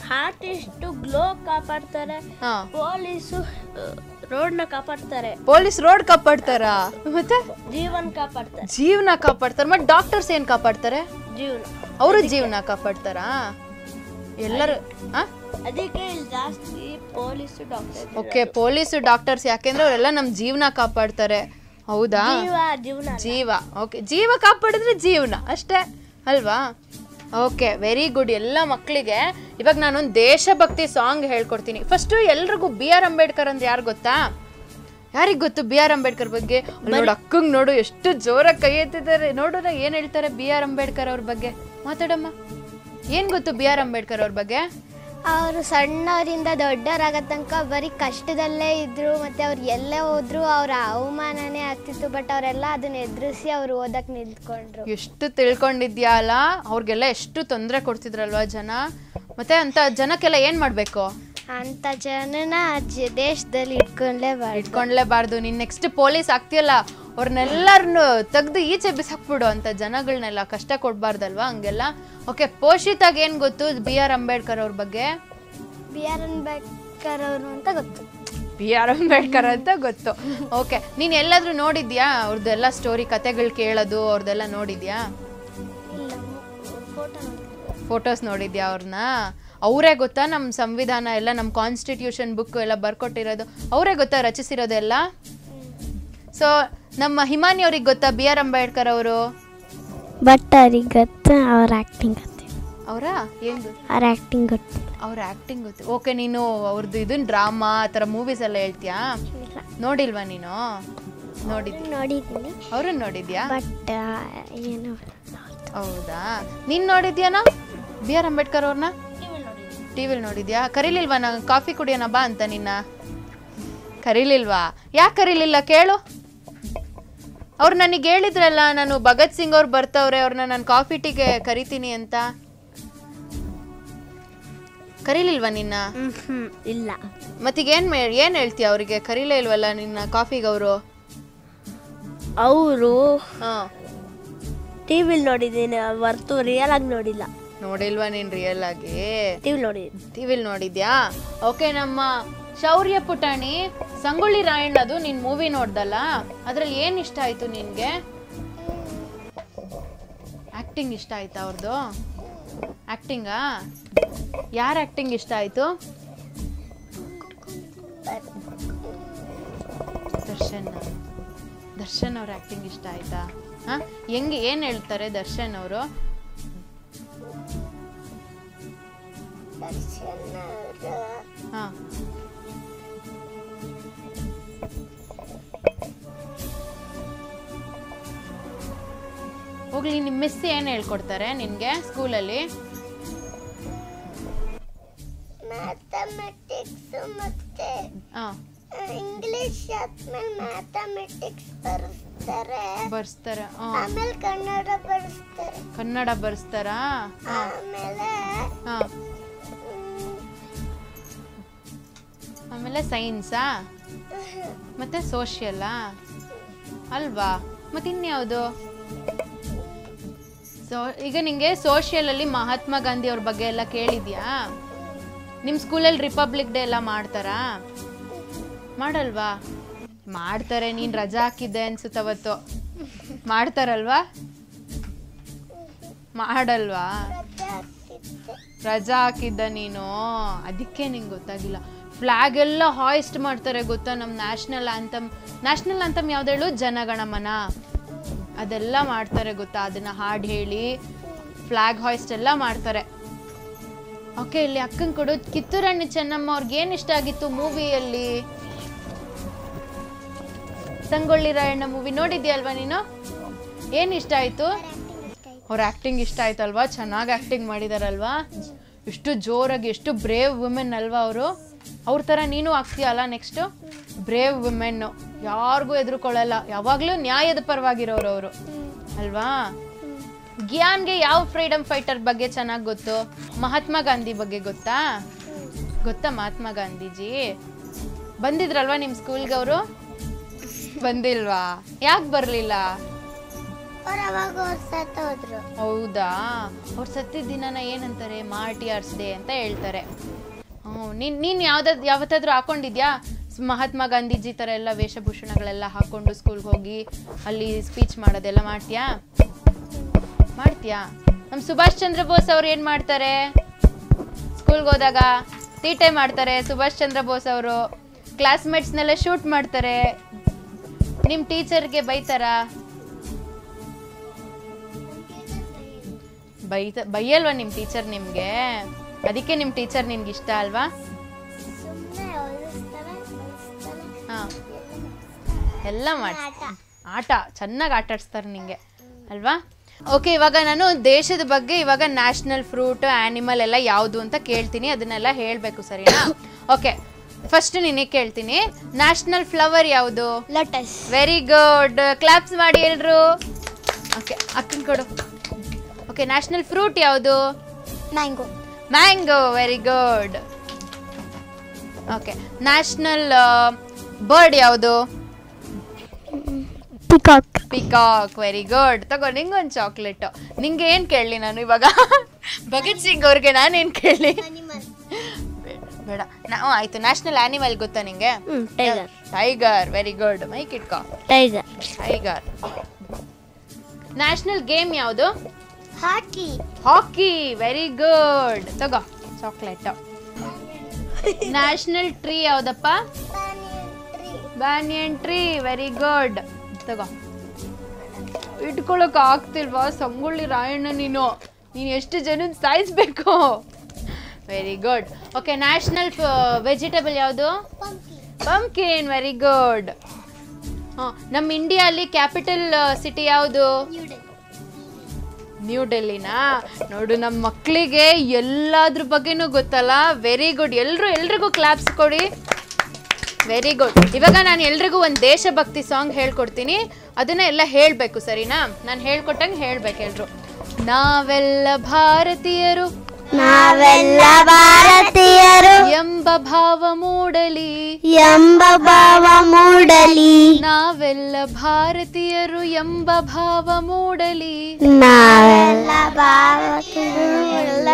ಆರ್ಟಿಸ್ಟು ಗ್ಲೋ ಕಾಪಾಡ್ತಾರೆ ಹಾ ಪೊಲೀಸು ರೋಡ್ನ ಕಾಪಾಡ್ತಾರೆ ಪೊಲೀಸ್ ರೋಡ್ ಕಾಪಾಡ್ತಾರಾ ಮತ್ತೆ ಜೀವನ್ ಕಾಪಾಡ್ತಾರೆ ಜೀವನ ಕಾಪಾಡ್ತಾರೆ ಮತ್ತೆ ಡಾಕ್ಟರ್ಸ್ ಏನ್ ಕಾಪಾಡ್ತಾರೆ ಜೀವನ ಅವರು ಜೀವನ ಕಾಪಾಡ್ತಾರಾ ಎಲ್ಲರೂ ಆ ಅದಕ್ಕೆ ಇಲ್ಲಿ ಜಾಸ್ತಿ police doctor okay police doctors ಯಾಕೆಂದ್ರೆ ಅವರೆಲ್ಲ ನಮ್ಮ ಜೀವನ ಕಾಪಾಡ್ತಾರೆ ಹೌದಾ ಜೀವ ಜೀವನ ಜೀವ ಓಕೆ ಜೀವ ಕಾಪಾಡಿದ್ರೆ ಜೀವನ ಅಷ್ಟೇ ಅಲ್ವಾ ಓಕೆ ವೆರಿ ಗುಡ್ ಎಲ್ಲ ಮಕ್ಕಳಿಗೆ ಇವಾಗ ನಾನೊಂದು ದೇಶಭಕ್ತಿ ಸಾಂಗ್ ಹೇಳ್ಕೊಡ್ತೀನಿ ಫಸ್ಟು ಎಲ್ರಿಗೂ ಬಿ ಆರ್ ಅಂಬೇಡ್ಕರ್ ಅಂದ್ರೆ ಯಾರು ಗೊತ್ತಾ ಯಾರಿಗೆ ಗೊತ್ತು ಬಿ ಆರ್ ಅಂಬೇಡ್ಕರ್ ಬಗ್ಗೆ ಅಲ್ಲಿ ನೋಡು ಅಕ್ಕಂಗ್ ನೋಡು ಎಷ್ಟು ಜೋರಾಗಿ ಕೈ ಎತ್ತಿದ್ದಾರೆ ನೋಡು ಏನು ಹೇಳ್ತಾರೆ ಬಿ ಆರ್ ಅಂಬೇಡ್ಕರ್ ಅವ್ರ ಬಗ್ಗೆ ಮಾತಾಡಮ್ಮ ಏನು ಗೊತ್ತು ಬಿ ಆರ್ ಅಂಬೇಡ್ಕರ್ ಅವ್ರ ಬಗ್ಗೆ ಅವರು ಸಣ್ಣವರಿಂದ ದೊಡ್ಡವರಾಗೋ ತನಕ ಬರೀ ಕಷ್ಟದಲ್ಲೇ ಇದ್ರು ಮತ್ತೆ ಅವ್ರು ಎಲ್ಲೇ ಹೋದ್ರು ಅವ್ರ ಅವಮಾನನೇ ಆಗ್ತಿತ್ತು ಬಟ್ ಅವರೆಲ್ಲ ಅದನ್ನ ಎದುರಿಸಿ ಅವ್ರು ಓದಕ್ಕೆ ನಿಂತ್ಕೊಂಡ್ರು ಎಷ್ಟು ತಿಳ್ಕೊಂಡಿದ್ಯಾ ಅಲ್ಲ ಅವ್ರಿಗೆಲ್ಲ ಎಷ್ಟು ತೊಂದರೆ ಕೊಡ್ತಿದ್ರಲ್ವಾ ಜನ ಮತ್ತೆ ಅಂತ ಜನಕ್ಕೆಲ್ಲ ಏನು ಮಾಡಬೇಕು ಅಂತ ಜನನ ಜ- ದೇಶದಲ್ಲಿ ಇಟ್ಕೊಂಡ್ಲೇಬಾರ್ದು ಇಟ್ಕೊಂಡ್ಲೇಬಾರ್ದು ನೀನ್ ನೆಕ್ಸ್ಟ್ ಪೊಲೀಸ್ ಆಗ್ತಿಯಲ್ಲ ಅವ್ರನ್ನೆಲ್ಲರನ್ನು ತೆಗ್ದು ಈಚೆ ಬಿಸಾಕ್ಬಿಡು ಅಂತ ಜನಗಳನ್ನೆಲ್ಲ ಕಷ್ಟ ಕೊಡ್ಬಾರ್ದಲ್ವಾ ಹಂಗೆಲ್ಲ ಓಕೆ ಪೋಷಿತಾಗ ಏನ್ ಗೊತ್ತು ಬಿ ಆರ್ ಅಂಬೇಡ್ಕರ್ ಅವ್ರ ಬಗ್ಗೆ ಬಿ ಆರ್ ಅಂಬೇಡ್ಕರ್ ಅವರು ಅಂತ ಗೊತ್ತು ಬಿ ಆರ್ ಅಂಬೇಡ್ಕರ್ ಅಂತ ಗೊತ್ತು ಓಕೆ ನೀನ್ ಎಲ್ಲಾದ್ರೂ ನೋಡಿದ್ಯಾ ಅವ್ರದ್ದೆಲ್ಲ ಸ್ಟೋರಿ ಕತೆಗಳು ಕೇಳೋದು ಅವ್ರದ್ದೆಲ್ಲ ನೋಡಿದ್ಯಾ ಇಲ್ಲ ಫೋಟೋ ಫೋಟೋಸ್ ನೋಡಿದ್ಯಾ ಅವ್ರನ್ನ ಅವರೇ ಗೊತ್ತಾ ನಮ್ಮ ಸಂವಿಧಾನ ಎಲ್ಲ ನಮ್ಮ ಕಾನ್ಸ್ಟಿಟ್ಯೂಷನ್ ಬುಕ್ ಎಲ್ಲ ಬರ್ಕೊಟ್ಟಿರೋದು ಅವರೇ ಗೊತ್ತಾ ರಚಿಸಿರೋದೆಲ್ಲ ಸೊ ನಮ್ಮ ಹಿಮಾನಿ ಅವ್ರಿಗೆ ಗೊತ್ತಾ ಬಿ ಆರ್ ಅಂಬೇಡ್ಕರ್ ಅವರು ಬಟ್ ಅವ್ರಿಗೆ ಗೊತ್ತು ಅವ್ರ ಆ್ಯಕ್ಟಿಂಗ್ ಗೊತ್ತಿಲ್ಲ ಅವರ ಏನು ಗೊತ್ತು ಅವ್ರ ಆ್ಯಕ್ಟಿಂಗ್ ಗೊತ್ತಿಲ್ಲ ಅವ್ರ ಆ್ಯಕ್ಟಿಂಗ್ ಗೊತ್ತು ಓಕೆ ನೀನು ಅವ್ರದ್ದು ಇದನ್ನ ಡ್ರಾಮಾ ಆ ಥರ ಮೂವೀಸ್ ಎಲ್ಲ ಹೇಳ್ತೀಯಾ ನೋಡಿಲ್ವಾ ನೀನು ನೋಡಿದ್ಯಾ ನೋಡಿದ್ದೀನಿ ಅವ್ರನ್ನ ನೋಡಿದ್ಯಾ ಬಟ್ ಏನು ಹೌದಾ ನೀನು ನೋಡಿದ್ಯಾನಾ ಬಿ ಆರ್ ಅಂಬೇಡ್ಕರ್ ಅವ್ರನ್ನ ಟಿ ವಿಲಿ ನೋಡಿದ್ಯಾ ಕರೀಲಿಲ್ವಾ ನಾ ಕಾಫಿ ಕುಡಿಯೋಣ ಬಾ ಅಂತ ನಿನ್ನ ಕರೀಲಿಲ್ವಾ ಯಾಕೆ ಕರೀಲಿಲ್ಲ ಕೇಳು ಅವ್ರು ನನಗೆ ಹೇಳಿದ್ರಲ್ಲ ನಾನು ಭಗತ್ ಸಿಂಗ್ ಅವ್ರು ಬರ್ತವ್ರೆ ಅವ್ರನ್ನ ನಾನು ಕಾಫಿ ಟೀಗೆ ಕರಿತೀನಿ ಅಂತ ಕರೀಲಿಲ್ವಾ ನಿನ್ನ ಹ್ಞೂ ಇಲ್ಲ ಮತ್ತೀಗ ಏನು ಮೇ ಏನು ಹೇಳ್ತೀಯ ಅವರಿಗೆ ಕರೀಲೇ ಇಲ್ವಲ್ಲ ನಿನ್ನ ಕಾಫಿಗೆ ಅವರು ಅವರು ಹಾಂ ಟಿ ವಿಲಿ ನೋಡಿದ್ದೀನಿ ಹೊರ್ತು ರಿಯಲ್ ಆಗಿ ನೋಡಿಲ್ಲ ನೋಡಿಲ್ವಾ ನೀನು ರಿಯಲ್ ಆಗಿ ಟಿ ವಿ ನೋಡಿದ್ದೀನಿ ಟಿವಿಲ್ ನೋಡಿದ್ಯಾ ಓಕೆ ನಮ್ಮ ಶೌರ್ಯ ಪುಟಾಣಿ ಸಂಗೊಳ್ಳಿ ರಾಯಣ್ಣದು ನೀನ್ ಮೂವಿ ನೋಡ್ದಲ್ಲ ಅದ್ರಲ್ಲಿ ಏನ್ ಇಷ್ಟ ಆಯ್ತು ನಿನ್ಗೆ ಆಕ್ಟಿಂಗ್ ಇಷ್ಟ ಆಯ್ತಾ ಅವ್ರದ್ದು ಆಕ್ಟಿಂಗಾ ಯಾರ ಆಕ್ಟಿಂಗ್ ಇಷ್ಟ ಆಯ್ತು ದರ್ಶನ್ ದರ್ಶನ್ ಅವ್ರ ಆಕ್ಟಿಂಗ್ ಇಷ್ಟ ಆಯ್ತಾ ಹಾ ಹೆಂಗೆ ಏನ್ ಹೇಳ್ತಾರೆ ದರ್ಶನ್ ಅವರು ಹಾ ಹೋಗ್ಲಿ ನಿಮ್ಮ ಮಿಸ್ ಏನು ಹೇಳ್ಕೊಡ್ತಾರೆ ನಿನಗೆ ಸ್ಕೂಲಲ್ಲಿ ಮ್ಯಾಥಮೆಟಿಕ್ಸ್ ಮತ್ತೆ ಹಾಂ ಇಂಗ್ಲಿಷ್ ಆದ್ಮೇಲೆ ಮ್ಯಾಥಮೆಟಿಕ್ಸ್ ಬರೆಸ್ತಾರೆ ಬರ್ಸ್ತಾರೆ ಹಾಂ ಆಮೇಲೆ ಕನ್ನಡ ಬರೆಸ್ತಾರೆ ಕನ್ನಡ ಬರ್ಸ್ತಾರಾ ಹಾಂ ಆಮೇಲೆ ಹಾಂ ಆಮೇಲೆ ಸೈನ್ಸಾ ಮತ್ತೆ ಸೋಷಿಯಲ್ಲಾ ಅಲ್ವಾ ಮತ್ತೆ ಇನ್ಯಾವುದು ಸೊ ಈಗ ನಿಂಗೆ ಸೋಷಿಯಲಲ್ಲಿ ಮಹಾತ್ಮ ಗಾಂಧಿ ಅವ್ರ ಬಗ್ಗೆ ಎಲ್ಲ ಕೇಳಿದ್ಯಾ ನಿಮ್ಮ ಸ್ಕೂಲಲ್ಲಿ ರಿಪಬ್ಲಿಕ್ ಡೇ ಎಲ್ಲ ಮಾಡ್ತಾರಾ ಮಾಡಲ್ವಾ ಮಾಡ್ತಾರೆ ನೀನು ರಜಾ ಹಾಕಿದ್ದೆ ಅನ್ಸುತ್ತೆ ಅವತ್ತು ಮಾಡ್ತಾರಲ್ವಾ ಮಾಡಲ್ವಾ ರಜಾ ಹಾಕಿದ್ದ ನೀನು ಅದಕ್ಕೆ ನಿಂಗೆ ಗೊತ್ತಾಗಿಲ್ಲ ಫ್ಲಾಗ್ ಎಲ್ಲ ಹಾಯಿಸ್ಟ್ ಮಾಡ್ತಾರೆ ಗೊತ್ತಾ ನಮ್ಮ ನ್ಯಾಷನಲ್ ಆಂಥಮ್ ನ್ಯಾಷನಲ್ ಆಂಥಮ್ ಯಾವ್ದು ಹೇಳು ಜನಗಣಮನ ಅದೆಲ್ಲ ಮಾಡ್ತಾರೆ ಗೊತ್ತಾ ಅದನ್ನ ಹಾಡು ಹೇಳಿ ಫ್ಲಾಗ್ ಹಾಯಿಸ್ಟ್ ಎಲ್ಲ ಮಾಡ್ತಾರೆ ಓಕೆ ಇಲ್ಲಿ ಅಕ್ಕನ್ ಕೊಡು ಕಿತ್ತೂರಾಣಿ ಚೆನ್ನಮ್ಮ ಅವ್ರಿಗೆ ಏನು ಇಷ್ಟ ಆಗಿತ್ತು ಮೂವಿಯಲ್ಲಿ ಸಂಗೊಳ್ಳಿ ರಾಯಣ್ಣ ಮೂವಿ ನೋಡಿದ್ಯಲ್ವಾ ನೀನು ಏನು ಇಷ್ಟ ಆಯ್ತು ಅವ್ರ ಆ್ಯಕ್ಟಿಂಗ್ ಇಷ್ಟ ಆಯ್ತಲ್ವಾ ಚೆನ್ನಾಗಿ ಆ್ಯಕ್ಟಿಂಗ್ ಮಾಡಿದಾರಲ್ವಾ ಎಷ್ಟು ಜೋರಾಗಿ ಎಷ್ಟು ಬ್ರೇವ್ ವುಮೆನ್ ಅಲ್ವಾ ಅವರು ಅವ್ರ ಥರ ನೀನು ಆಗ್ತೀಯಲ್ಲ ನೆಕ್ಸ್ಟು ಬ್ರೇವ್ ವುಮೆನ್ನು ಯಾರಿಗೂ ಎದುರುಕೊಳ್ಳಲ್ಲ ಯಾವಾಗಲೂ ನ್ಯಾಯದ ಪರವಾಗಿರೋರು ಅವರು ಅಲ್ವಾ ಗಿಯಾನ್ಗೆ ಯಾವ ಫ್ರೀಡಮ್ ಫೈಟರ್ ಬಗ್ಗೆ ಚೆನ್ನಾಗಿ ಗೊತ್ತು ಮಹಾತ್ಮ ಗಾಂಧಿ ಬಗ್ಗೆ ಗೊತ್ತಾ ಗೊತ್ತಾ ಮಹಾತ್ಮ ಗಾಂಧೀಜಿ ಬಂದಿದ್ರಲ್ವಾ ನಿಮ್ಮ ಸ್ಕೂಲ್ಗೆ ಅವರು ಬಂದಿಲ್ವಾ ಯಾಕೆ ಬರಲಿಲ್ಲ ಅವ್ರು ಅವಾಗ ಅವ್ರು ಸತ್ತೋದ್ರು ಹೌದಾ ಅವ್ರು ಸತ್ತಿದ್ದ ದಿನನ ಏನಂತಾರೆ ಮಾರ್ಟಿಯರ್ಸ್ ಡೇ ಅಂತ ಹೇಳ್ತಾರೆ ಹ್ಞೂ ನೀನು ನೀನು ಯಾವ್ದಾದ್ ಯಾವತ್ತಾದ್ರೂ ಹಾಕೊಂಡಿದ್ಯಾ ಸ್- ಮಹಾತ್ಮ ಗಾಂಧೀಜಿ ಥರ ಎಲ್ಲ ವೇಷಭೂಷಣಗಳೆಲ್ಲ ಹಾಕೊಂಡು ಸ್ಕೂಲ್ಗೆ ಹೋಗಿ ಅಲ್ಲಿ ಸ್ಪೀಚ್ ಮಾಡೋದೆಲ್ಲ ಮಾಡ್ತೀಯಾ ಮಾಡ್ತೀಯಾ ನಮ್ಮ ಸುಭಾಷ್ ಚಂದ್ರ ಬೋಸ್ ಅವ್ರು ಏನು ಮಾಡ್ತಾರೆ ಸ್ಕೂಲ್ಗೆ ಹೋದಾಗ ತೀಟೆ ಮಾಡ್ತಾರೆ ಸುಭಾಷ್ ಚಂದ್ರ ಬೋಸ್ ಅವರು ಕ್ಲಾಸ್ಮೇಟ್ಸ್ನೆಲ್ಲ ಶೂಟ್ ಮಾಡ್ತಾರೆ ನಿಮ್ಮ ಟೀಚರ್ಗೆ ಬೈತಾರಾ ಬೈತ ಬೈಯಲ್ವಾ ನಿಮ್ಮ ಟೀಚರ್ ನಿಮಗೆ ಅದಕ್ಕೆ ನಿಮ್ಮ ಟೀಚರ್ ನಿನ್ಗೆ ಇಷ್ಟ ಅಲ್ವಾ ಸುಮ್ಮನೆ ಓದಿಸ್ತಾರೆ ಬೈಸ್ತಾರೆ ಹಾಂ ಎಲ್ಲ ಮಾಡಿ ಆಟ ಚೆನ್ನಾಗಿ ಆಟ ಆಡಿಸ್ತಾರೆ ನಿಂಗೆ ಅಲ್ವಾ ಓಕೆ ಇವಾಗ ನಾನು ದೇಶದ ಬಗ್ಗೆ ಇವಾಗ ನ್ಯಾಷನಲ್ ಫ್ರೂಟ್ ಆ್ಯನಿಮಲ್ ಎಲ್ಲ ಯಾವುದು ಅಂತ ಕೇಳ್ತೀನಿ ಅದನ್ನೆಲ್ಲ ಹೇಳಬೇಕು ಸರಿನಾ ಓಕೆ ಫಸ್ಟ್ ನಿನಗೆ ಕೇಳ್ತೀನಿ ನ್ಯಾಷನಲ್ ಫ್ಲವರ್ ಯಾವುದು ಲೋಟಸ್ ವೆರಿ ಗುಡ್ ಕ್ಲಾಪ್ಸ್ ಮಾಡಿ ಎಲ್ರು ಓಕೆ ಅಕ್ಕನ ಕೊಡು ಓಕೆ ನ್ಯಾಷನಲ್ ಫ್ರೂಟ್ ಯಾವುದು mango mango very good okay national bird ಯಾವುದು ಪಿಕಾಕ್ ಪಿಕಾಕ್ ವೆರಿ ಗುಡ್ ತಗೋ ನಿಂಗೊಂದು ಚಾಕ್ಲೇಟ್ ನಿಂಗೆ ಏನು ಕೇಳಲಿ ನಾನು ಇವಾಗ ಭಗತ್ ಸಿಂಗ್ ಅವ್ರಿಗೆ ನಾನೇನು ಕೇಳಲಿ ಬೇಡ ನಾ ಹ್ಞೂ, ಆಯ್ತು ನ್ಯಾಷನಲ್ ಆನಿಮಲ್ ಗೊತ್ತಾ ನಿಂಗೆ ಹ್ಞೂ tiger tiger very good mike ಇಟ್ಕೋ ಟೈಗರ್ ಟೈಗರ್ ನ್ಯಾಷನಲ್ ಗೇಮ್ ಯಾವುದು ಹಾಕಿ ಹಾಕಿ ವೆರಿ ಗುಡ್ ತಗೋ ಚಾಕ್ಲೇಟ್ ನ್ಯಾಷನಲ್ ಟ್ರೀ ಯಾವ್ದಪ್ಪ ಬ್ಯಾನಿಯನ್ ಟ್ರೀ ವೆರಿ ಗುಡ್ ತಗೋ ಇಟ್ಕೊಳಕ್ ಆಗ್ತಿಲ್ವಾ ಸಂಗೊಳ್ಳಿ ರಾಯಣ್ಣ ನೀನು ನೀನು ಎಷ್ಟು ಜನ ಸಾಯಿಸ್ಬೇಕು very good okay national vegetable ಯಾವುದು ಪಂಕಿನ್ ವೆರಿ ಗುಡ್ ಹಾಂ ನಮ್ಮ ಇಂಡಿಯಾಲಿ ಕ್ಯಾಪಿಟಲ್ ಸಿಟಿ ಯಾವುದು ನ್ಯೂ ಡೆಲ್ಲಿನಾ ನೋಡು ನಮ್ಮ ಮಕ್ಕಳಿಗೆ ಎಲ್ಲಾದ್ರ ಬಗ್ಗೆನೂ ಗೊತ್ತಲ್ಲ ವೆರಿ ಗುಡ್ ಎಲ್ರು ಎಲ್ರಿಗೂ ಕ್ಲಾಪ್ಸ್ ಕೊಡಿ ವೆರಿ ಗುಡ್ ಇವಾಗ ನಾನು ಎಲ್ರಿಗೂ ಒಂದು ದೇಶಭಕ್ತಿ ಸಾಂಗ್ ಹೇಳ್ಕೊಡ್ತೀನಿ ಅದನ್ನ ಎಲ್ಲ ಹೇಳಬೇಕು ಸರಿನಾ ನಾನು ಹೇಳ್ಕೊಟ್ಟಂಗೆ ಹೇಳ್ಬೇಕು ಎಲ್ರು ನಾವೆಲ್ಲ ಭಾರತೀಯರು ನಾವೆಲ್ಲ ಭಾರತೀಯರು ಎಂಬ ಭಾವ ಮೂಡಲಿ ಎಂಬ ಭಾವ ಮೂಡಲಿ ನಾವೆಲ್ಲ ಭಾರತೀಯರು ಎಂಬ ಭಾವ ಮೂಡಲಿ ನಾವೆಲ್ಲ ಭಾರತೀಯರು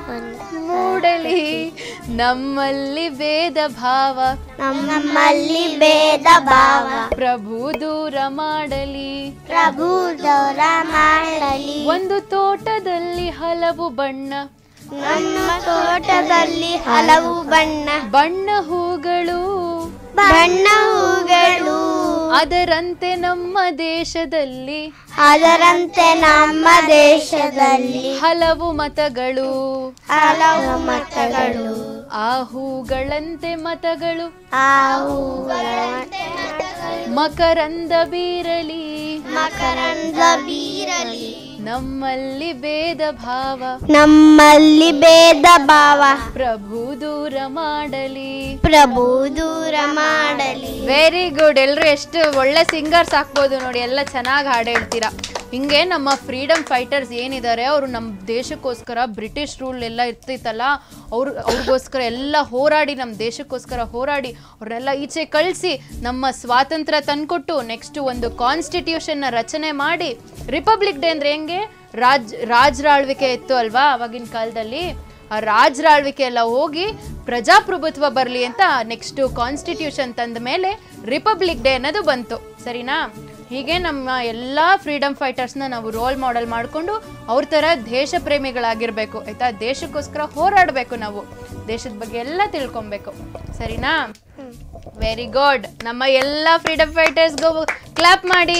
ಮೂಡಲಿ ನಮ್ಮಲ್ಲಿ ಭೇದ ಭಾವ ನಮ್ಮಲ್ಲಿ ಭೇದ ಭಾವ ಪ್ರಭು ದೂರ ಮಾಡಲಿ ಪ್ರಭು ದೌರ ಮಾಡಲಿ ಒಂದು ತೋಟದಲ್ಲಿ ಹಲವು ಬಣ್ಣ ನಮ್ಮ ತೋಟದಲ್ಲಿ ಹಲವು ಬಣ್ಣ ಬಣ್ಣ ಹೂಗಳು ಬಣ್ಣ ಹೂಗಳು ಅದರಂತೆ ನಮ್ಮ ದೇಶದಲ್ಲಿ ಅದರಂತೆ ನಮ್ಮ ದೇಶದಲ್ಲಿ ಹಲವು ಮತಗಳು ಹಲವು ಮತಗಳು ಆ ಹೂಗಳಂತೆ ಮತಗಳು ಆ ಹೂಗಳಂತೆ ಮಕರಂದ ಬೀರಲಿ ಮಕರಂದ ಬೀರಲಿ ನಮ್ಮಲ್ಲಿ ಭೇದ ಭಾವ ನಮ್ಮಲ್ಲಿ ಭೇದ ಭಾವ ಪ್ರಭು ದೂರ ಮಾಡಲಿ ಪ್ರಭು ದೂರ ಮಾಡಲಿ ವೆರಿ ಗುಡ್ ಎಲ್ರು ಎಷ್ಟು ಒಳ್ಳೆ ಸಿಂಗರ್ಸ್ ಹಾಕ್ಬೋದು ನೋಡಿ ಎಲ್ಲ ಚೆನ್ನಾಗಿ ಹಾಡು ಹೇಳ್ತೀರಾ ಹಿಂಗೆ ನಮ್ಮ ಫ್ರೀಡಮ್ ಫೈಟರ್ಸ್ ಏನಿದ್ದಾರೆ ಅವರು ನಮ್ಮ ದೇಶಕ್ಕೋಸ್ಕರ ಬ್ರಿಟಿಷ್ ರೂಲ್ ಎಲ್ಲ ಇರ್ತಿತ್ತಲ್ಲ ಅವ್ರು ಅವ್ರಿಗೋಸ್ಕರ ಎಲ್ಲ ಹೋರಾಡಿ ನಮ್ಮ ದೇಶಕ್ಕೋಸ್ಕರ ಹೋರಾಡಿ ಅವ್ರನ್ನೆಲ್ಲ ಈಚೆ ಕಳಿಸಿ ನಮ್ಮ ಸ್ವಾತಂತ್ರ್ಯ ತಂದ್ಕೊಟ್ಟು ನೆಕ್ಸ್ಟ್ ಒಂದು ಕಾನ್ಸ್ಟಿಟ್ಯೂಷನ್ನ ರಚನೆ ಮಾಡಿ ರಿಪಬ್ಲಿಕ್ ಡೇ ಅಂದ್ರೆ ಹೆಂಗೆ ರಾಜ್ ರಾಜ್ರಾಳ್ವಿಕೆ ಇತ್ತು ಅಲ್ವಾ ಅವಾಗಿನ ಕಾಲದಲ್ಲಿ ಆ ರಾಜ್ರಾಳ್ವಿಕೆ ಎಲ್ಲ ಹೋಗಿ ಪ್ರಜಾಪ್ರಭುತ್ವ ಬರಲಿ ಅಂತ ನೆಕ್ಸ್ಟ್ ಕಾನ್ಸ್ಟಿಟ್ಯೂಷನ್ ತಂದ ಮೇಲೆ ರಿಪಬ್ಲಿಕ್ ಡೇ ಅನ್ನೋದು ಬಂತು ಸರಿನಾ ಹೀಗೆ ನಮ್ಮ ಎಲ್ಲ ಫ್ರೀಡಮ್ ಫೈಟರ್ಸ್ನ ನಾವು ರೋಲ್ ಮಾಡೆಲ್ ಮಾಡಿಕೊಂಡು ಅವ್ರ ಥರ ದೇಶ ಪ್ರೇಮಿಗಳಾಗಿರ್ಬೇಕು ಆಯ್ತಾ ದೇಶಕ್ಕೋಸ್ಕರ ಹೋರಾಡಬೇಕು ನಾವು ದೇಶದ ಬಗ್ಗೆ ಎಲ್ಲ ತಿಳ್ಕೊಬೇಕು ಸರಿನಾ ವೆರಿ ಗುಡ್ ನಮ್ಮ ಎಲ್ಲ ಫ್ರೀಡಮ್ ಫೈಟರ್ಸ್ಗೂ ಕ್ಲಾಪ್ ಮಾಡಿ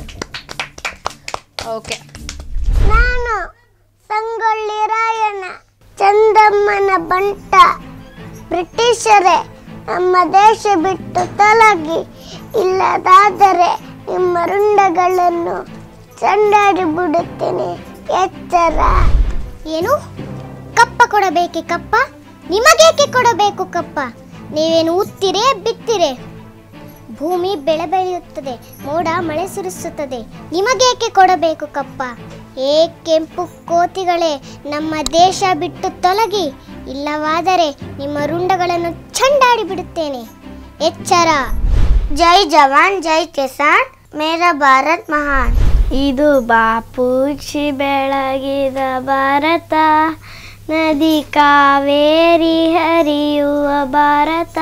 ಓಕೆ ನಾನು ಸಂಗೊಳ್ಳಿ ರಾಯಣ್ಣ ಚಂದಮ್ಮನ ಬಂಟ ಬ್ರಿಟಿಷರೇ ನಮ್ಮ ದೇಶ ಬಿಟ್ಟು ತೊಲಗಿ ಇಲ್ಲದಾದರೆ ನಿಮ್ಮ ರುಂಡಗಳನ್ನು ಚಂಡಾಡಿ ಬಿಡುತ್ತೇನೆ ಎಚ್ಚರ ಏನು ಕಪ್ಪ ಕೊಡಬೇಕೆ ಕಪ್ಪ ನಿಮಗೇಕೆ ಕೊಡಬೇಕು ಕಪ್ಪ ನೀವೇನು ಉತ್ತಿರೇ ಬಿತ್ತಿರೆ ಭೂಮಿ ಬೆಳೆ ಬೆಳೆಯುತ್ತದೆ ಮೋಡ ಮಳೆ ಸುರಿಸುತ್ತದೆ ನಿಮಗೇಕೆ ಕೊಡಬೇಕು ಕಪ್ಪ ಏ ಕೆಂಪು ಕೋತಿಗಳೇ ನಮ್ಮ ದೇಶ ಬಿಟ್ಟು ತೊಲಗಿ ಇಲ್ಲವಾದರೆ ನಿಮ್ಮ ರುಂಡಗಳನ್ನು ಚಂಡಾಡಿ ಬಿಡುತ್ತೇನೆ ಎಚ್ಚರ ಜೈ ಜವಾನ್ ಜೈ ಕಿಸಾನ್ ಮೇರಾ ಭಾರತ್ ಮಹಾನ್ ಇದು ಬಾಪೂಜಿ ಬೆಳಗಿದ ಭಾರತ ನದಿ ಕಾವೇರಿ ಹರಿಯುವ ಭಾರತ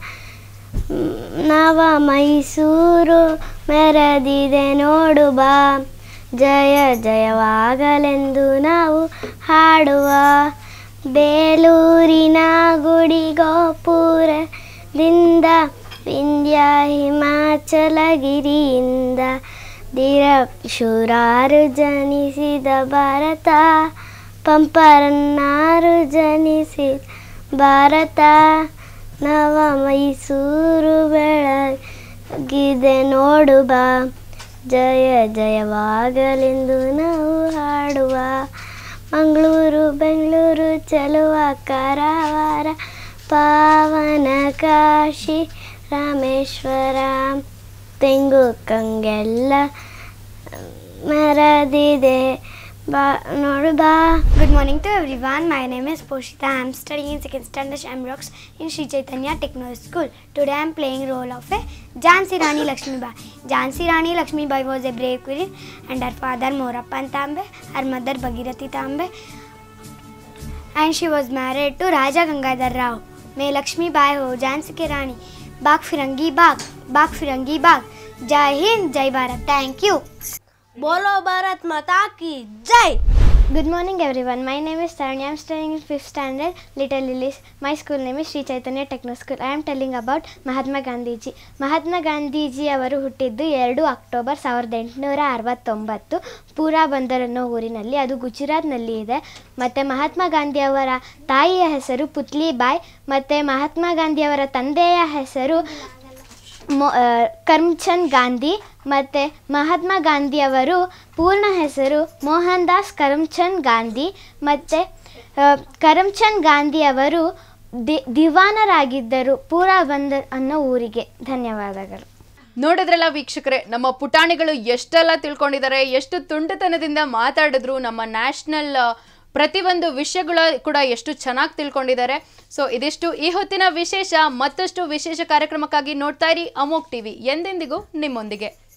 ನವ ಮೈಸೂರು ಮೆರೆದಿದೆ ನೋಡು ಬಾ ಜಯ ಜಯವಾಗಲೆಂದು ನಾವು ಹಾಡುವ ಬೇಲೂರಿನ ಗುಡಿ ಗೋಪುರದಿಂದ ವಿಂಧ್ಯ ಹಿಮಾಚಲಗಿರಿಯಿಂದ ಧೀರ ಶೂರಾರು ಜನಿಸಿದ ಭಾರತ ಪಂಪರನ್ನಾರು ಜನಿಸಿದ ಭಾರತ ನವ ಮೈಸೂರು ಬೆಳಗಿದೆ ನೋಡು ಬಾ ಜಯ ಜಯವಾಗಲೆಂದು ನಾವು ಹಾಡುವ ಮಂಗಳೂರು ಬೆಂಗಳೂರು ಚಲುವ ಕಾರವಾರ ಪಾವನ ಕಾಶಿ ರಾಮೇಶ್ವರ ತೆಂಗು ಕಂಗೆಲ್ಲ ಮೆರೆದಿದೆ ಬಾ ನೋಡು ಬಾ Good morning to everyone. My name is Poshita. I am studying in second standard Shamrocks in Sri Chaitanya Techno School. Today I am playing role of a Jhansi Rani Lakshmi Bai. Jhansi Rani Lakshmi Bai was a brave queen and her father Morappan Tambe, her mother Bhagirathi Tambe and she was married to Raja Gangadhar Rao. May Lakshmi Bai ho Jhansi ki Rani. Bag Firangi Bag, Bag Firangi Bag. Jai Hind, Jai Bharat. Thank you. बोलो भारत माता की जय Good morning, everyone. My name is Tarani. I am studying in fifth standard, Little Lilies. My school name is Sri Chaitanya Techno School. I am telling about Mahatma Gandhiji Mahatma Gandhiji ಅವರು ಹುಟ್ಟಿದ್ದು ಎರಡು ಅಕ್ಟೋಬರ್ ಸಾವಿರದ ಎಂಟುನೂರ ಅರವತ್ತೊಂಬತ್ತು ಪೂರಾ ಬಂದರ್ ಅನ್ನೋ ಊರಿನಲ್ಲಿ ಅದು ಗುಜರಾತ್ನಲ್ಲಿ ಇದೆ ಮತ್ತು ಮಹಾತ್ಮ ಗಾಂಧಿಯವರ ತಾಯಿಯ ಹೆಸರು ಪುತ್ಲಿಬಾಯ್ ಮತ್ತು ಮಹಾತ್ಮ ಗಾಂಧಿಯವರ ತಂದೆಯ ಹೆಸರು ಮೊ ಆ, ಕರ್ಮ್ಚಂದ್ ಗಾಂಧಿ ಮತ್ತು ಮಹಾತ್ಮ ಗಾಂಧಿಯವರು ಪೂರ್ಣ ಹೆಸರು ಮೋಹನ್ ದಾಸ್ ಕರಮ್ಚಂದ್ ಗಾಂಧಿ ಮತ್ತು ಕರಮ್ಚಂದ್ ಗಾಂಧಿಯವರು ದಿ ದಿವಾನರಾಗಿದ್ದರು ಪೂರಾ ಬಂದರ್ ಅನ್ನೋ ಊರಿಗೆ ಧನ್ಯವಾದಗಳು ನೋಡಿದ್ರಲ್ಲ ವೀಕ್ಷಕರೇ ನಮ್ಮ ಪುಟಾಣಿಗಳು ಎಷ್ಟೆಲ್ಲ ತಿಳ್ಕೊಂಡಿದ್ದಾರೆ ಎಷ್ಟು ತುಂಟತನದಿಂದ ಮಾತಾಡಿದ್ರು ನಮ್ಮ ನ್ಯಾಷನಲ್ ಪ್ರತಿಯೊಂದು ವಿಷಯಗಳ ಕೂಡ ಎಷ್ಟು ಚೆನ್ನಾಗಿ ತಿಳ್ಕೊಂಡಿದ್ದಾರೆ ಸೊ ಇದಿಷ್ಟು ಈ ಹೊತ್ತಿನ ವಿಶೇಷ ಮತ್ತಷ್ಟು ವಿಶೇಷ ಕಾರ್ಯಕ್ರಮಕ್ಕಾಗಿ ನೋಡ್ತಾ ಇರಿ ಅಮೋಕ್ ಟಿವಿ ಎಂದೆಂದಿಗೂ ನಿಮ್ಮೊಂದಿಗೆ